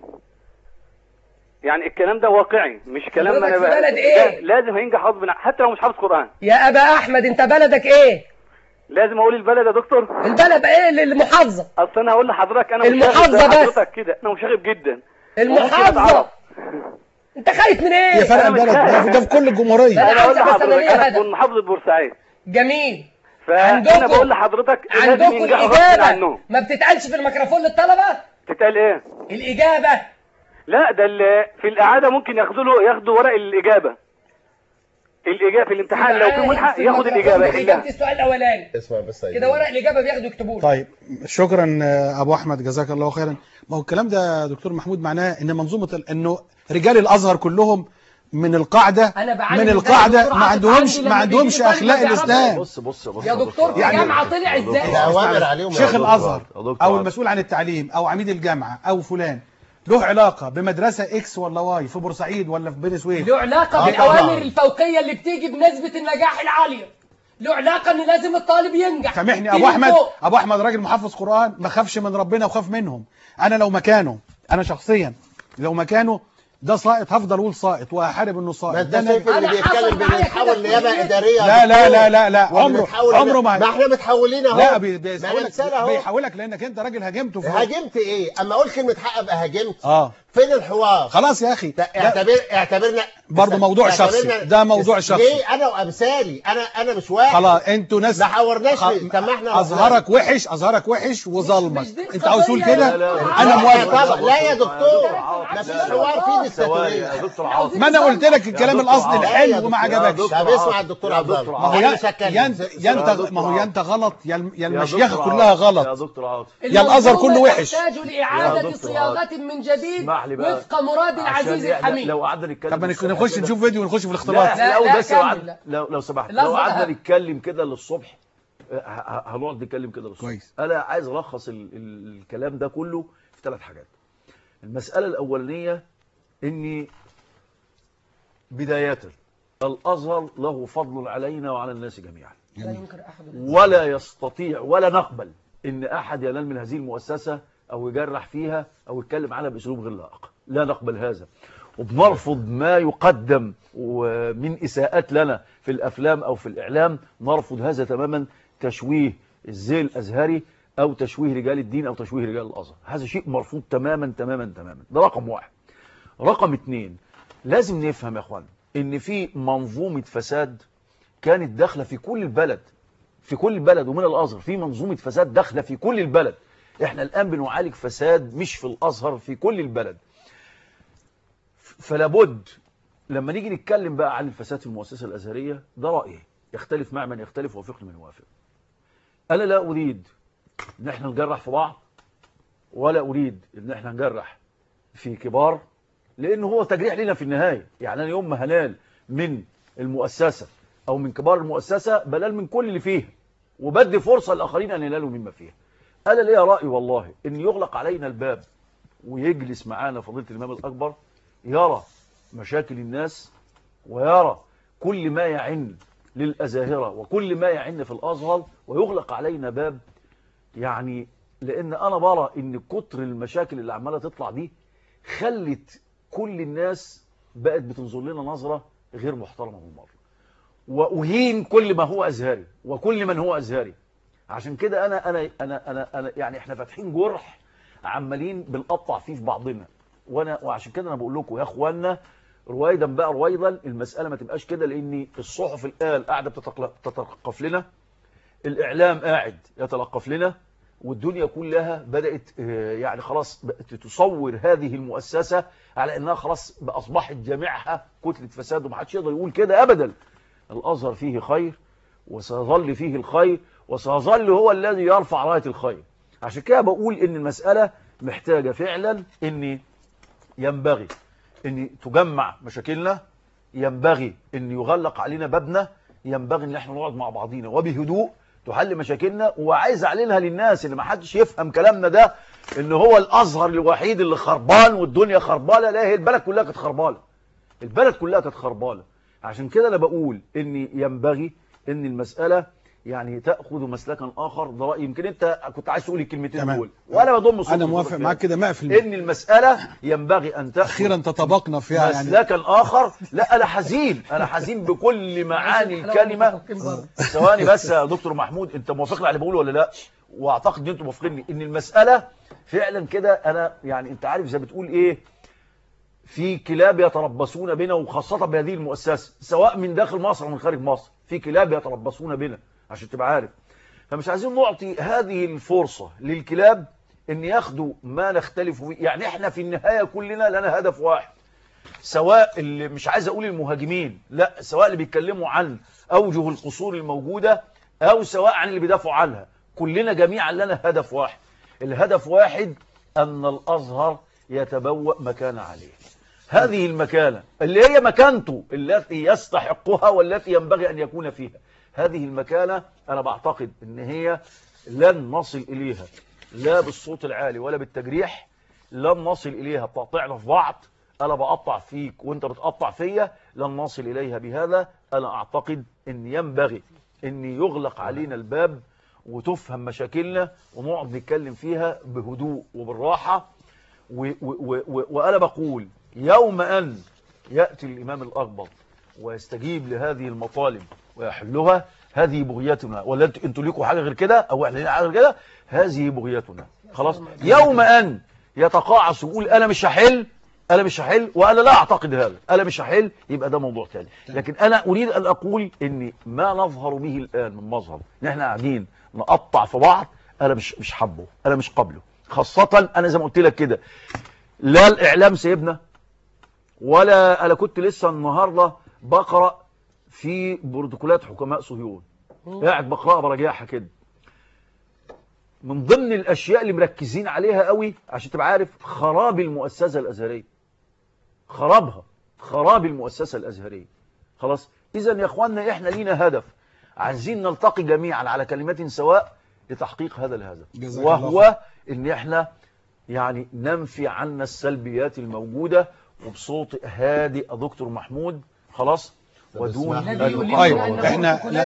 يعني الكلام ده واقعي مش كلام حضرتك انا في بقى بلد إيه؟ لا، لازم هينجح غصب عنه، حتى لو مش حافظ قران يا ابا احمد انت بلدك ايه لازم اقول البلد يا دكتور البلد ايه اللي- المحافظه اصل انا هقول لحضرتك انا المحافظة مشاغب زي بس. حضرتك كده انا مشاغب جدا المحافظه أتعرف. انت خايف من يا ايه فرق أنا مش البلد ده في- ده في كل الجمهوريه لا. انا اقول عايز أبقى لحضرتك سنوية انا هدف. من محافظه بورسعيد جميل فانا عندكم- بقول لحضرتك لازم عندكم ينجحوا غصب الاجابه عنهم ما بتتقالش في الميكروفون للطلبه تتقال ايه الاجابه لا ده اللي في الاعاده ممكن ياخدوا له ياخدوا ورق الاجابه الاجابه في الامتحان لو في ملحق ياخد الاجابه اجابه يحلها السؤال الاولاني اسمع بس يا كده ورق الاجابه بياخدوا يكتبوه طيب شكرا آه، ابو احمد جزاك الله خيرا ما هو الكلام ده يا دكتور محمود معناه ان منظومه ال- انه رجال الازهر كلهم من القاعده أنا بعاني من من ده القاعده دكتور ما عاطف عندهمش عندي ما لما عندهمش بيجي طالب اخلاق ما بيعرفش. الاسلام بص بص بص يا دكتور في يعني- جامعه طلع يا دكتور. ازاي اوامر عليهم شيخ دكتور الازهر عاطف، يا دكتور او عاطف. المسؤول عن التعليم او عميد الجامعه او فلان له علاقه بمدرسه اكس ولا واي في بورسعيد ولا في بني سويف له علاقه آه بالاوامر طبعاً. الفوقيه اللي بتيجي بنسبه النجاح العاليه له علاقه ان لازم الطالب ينجح سامحني تيجي ابو احمد فوق. ابو احمد راجل محفظ قران ما خافش من ربنا وخاف منهم انا لو مكانه انا شخصيا لو مكانه ده ساقط هفضل اقول ساقط وهحارب انه ما ساقط انت ده أنا- شايف اللي أنا بيتكلم حصل معايا بنتحول كده نيابه كتير. اداريه لا لا لا لا لا عمره وبنتحول- عمره ما ما احنا متحولين اهو لا بي- ما بيحولك رسالة اهو بيحولك لانك انت راجل هاجمته في هاجمت ايه اما اقول كلمه حق ابقى هاجمت اه فين الحوار خلاص يا اخي ده ده- اعتبر اعتبرنا برضه موضوع شخصي. اعتبرنا- ده موضوع شخصي. ليه انا وامثالي انا انا مش واحد خلاص انتوا ناس ما حورناش خ- طب ما احنا اظهرك وحش اظهرك وحش وظلمك مش دي انت عاوز تقول قضية. كده لا، لا، لا. انا لا، موافق طبعا. لا يا دكتور لا، ما فيش لا، حوار لا. فيه ثواني يا ديكتاتوريه دكتور عاطف ما انا قلت لك يا الكلام دكتور الاصلي عاطف. الحلو يا وما دكتور عجبكش عاطف. طب اسمع الدكتور يا عبد دكتور الله ما هو أنا يا مش هتكلم. يا انت يا انت دكتور ما هو يا عاطف. انت غلط يا الم- يا يا المشيخه دكتور كلها عاطف. يا غلط دكتور عاطف يا الأزهر كله وحش. تحتاج يا لإعادة دكتور صياغة من جديد اسمح لي بقى وفق مراد عشان العزيز يعني الحميد لو قعدنا نتكلم طب ما للصبح نخش كده- نشوف فيديو ونخش في لا الاختلاط لا، احنا اول لا، بس لو كمل، قعد- لا. لو لو سمحت لا، لو لا. قعدنا نتكلم كده للصبح ه- ه- هنقعد نتكلم كده للصبح كويس. انا عايز الخص ال- ال- الكلام ده كله في ثلاث حاجات المساله الاولانيه اني بدايه الازهر له فضل علينا وعلى الناس جميعا لا ينكر أحد ولا يستطيع ولا نقبل ان احد ينال من هذه المؤسسه او يجرح فيها او يتكلم عنها باسلوب غير لائق لا نقبل هذا وبنرفض ما يقدم ومن اساءات لنا في الافلام او في الاعلام نرفض هذا تماما تشويه الزي الازهري او تشويه رجال الدين او تشويه رجال الازهر هذا شيء مرفوض تماما تماما تماما ده رقم واحد رقم اتنين لازم نفهم يا اخوان ان في منظومه فساد كانت داخله في كل البلد في كل البلد ومن الازهر في منظومه فساد داخله في كل البلد احنا الان بنعالج فساد مش في الازهر في كل البلد فلا بد لما نيجي نتكلم بقى عن الفساد في المؤسسه الازهريه ده رايي يختلف مع من يختلف ويوافقني من يوافق انا لا اريد ان احنا نجرح في بعض ولا اريد ان احنا نجرح في كبار لان هو تجريح لنا في النهايه يعني انا يوم ما هنال من المؤسسه او من كبار المؤسسه بلال من كل اللي فيها وبدي فرصه للاخرين ان ينالوا مما فيها انا ليا راي والله ان يغلق علينا الباب ويجلس معانا فضيله الامام الاكبر يرى مشاكل الناس ويرى كل ما يعن للازاهره وكل ما يعن في الازهر ويغلق علينا باب يعني لان انا برى ان كتر المشاكل اللي عماله تطلع دي خلت كل الناس بقت بتنظر لنا نظره غير محترمه بالمره واهين كل ما هو ازهري وكل من هو ازهري عشان كده انا انا انا انا, أنا يعني احنا فاتحين جرح عمالين بنقطع فيه في بعضنا وانا وعشان كده انا بقول لكم يا اخوانا رويدا بقى رويدا المساله ما تبقاش كده لان الصحف الان قاعده بتتقل- تتلقف لنا الاعلام قاعد يتلقف لنا والدنيا كلها بدات آه، يعني خلاص بقت تصور هذه المؤسسه على انها خلاص اصبحت جامعها كتله فساد ومحدش يقدر يقول كده ابدا الازهر فيه خير وسيظل فيه الخير وسيظل هو الذي يرفع رايه الخير عشان كده بقول ان المساله محتاجه فعلا ان ينبغي ان تجمع مشاكلنا ينبغي ان يغلق علينا بابنا ينبغي ان احنا نقعد مع بعضينا وبهدوء تحل مشاكلنا وعايز اعلنها للناس ان ما حدش يفهم كلامنا ده ان هو الازهر الوحيد اللي خربان والدنيا خربانه لا هي البلد كلها كانت خربانه البلد كلها كانت خربانه عشان كده انا بقول ان ينبغي ان المساله يعني تاخذ مسلكا اخر ده رايي يمكن انت كنت عايز تقول الكلمتين تمام. دول وانا بضم صوتي انا لصوتك موافق فيها. معاك كده 100% ان المساله ينبغي ان تاخذ اخيرا تطابقنا فيها يعني مسلكا اخر لا انا حزين انا حزين بكل معاني الكلمه ثواني بس يا دكتور محمود انت موافقني على اللي بقوله ولا لا واعتقد ان انتم موافقيني ان المساله فعلا كده انا يعني انت عارف زي بتقول ايه في كلاب يتربصون بنا وخاصه بهذه المؤسسه سواء من داخل مصر او من خارج مصر في كلاب يتربصون بنا عشان تبقى عارف فمش عايزين نعطي هذه الفرصه للكلاب ان ياخدوا ما نختلف فيه يعني احنا في النهايه كلنا لنا هدف واحد سواء اللي مش عايز اقول المهاجمين لا سواء اللي بيتكلموا عن اوجه القصور الموجوده او سواء عن اللي بيدافعوا عنها كلنا جميعا لنا هدف واحد الهدف واحد ان الازهر يتبوأ مكان عليه هذه المكانة اللي هي مكانته التي يستحقها والتي ينبغي أن يكون فيها هذه المكانة أنا بعتقد أن هي لن نصل إليها لا بالصوت العالي ولا بالتجريح لن نصل إليها بتقطيعنا في بعض أنا بقطع فيك وأنت بتقطع فيا لن نصل إليها بهذا أنا أعتقد أن ينبغي أن يغلق علينا الباب وتفهم مشاكلنا ونقعد نتكلم فيها بهدوء وبالراحة و و و و وأنا بقول يوم أن يأتي الإمام الأكبر ويستجيب لهذه المطالب ويحلها هذه بغيتنا ولا انتوا انتوا ليكوا حاجه غير كده او احنا لينا حاجه غير كده هذه بغيتنا خلاص يوم ان يتقاعس ويقول انا مش هحل انا مش هحل وانا لا اعتقد هذا انا مش هحل يبقى ده موضوع ثاني لكن انا اريد ان اقول ان ما نظهر به الان من مظهر ان احنا قاعدين نقطع في بعض انا مش مش حابه انا مش قابله خاصه انا زي ما قلت لك كده لا الاعلام سيبنا ولا انا كنت لسه النهارده بقرا في بروتوكولات حكماء صهيون قاعد بقراها براجعها كده من ضمن الاشياء اللي مركزين عليها قوي عشان تبقى عارف خراب المؤسسه الازهريه خرابها خراب المؤسسه الازهريه خلاص اذا يا اخواننا احنا لينا هدف عايزين نلتقي جميعا على كلمات سواء لتحقيق هذا الهدف جزاك الله وهو ان احنا يعني ننفي عنا السلبيات الموجوده وبصوت هادئ يا دكتور محمود خلاص ودون اسمح لي. الذي يؤلمنا طيب أن احنا نقول لا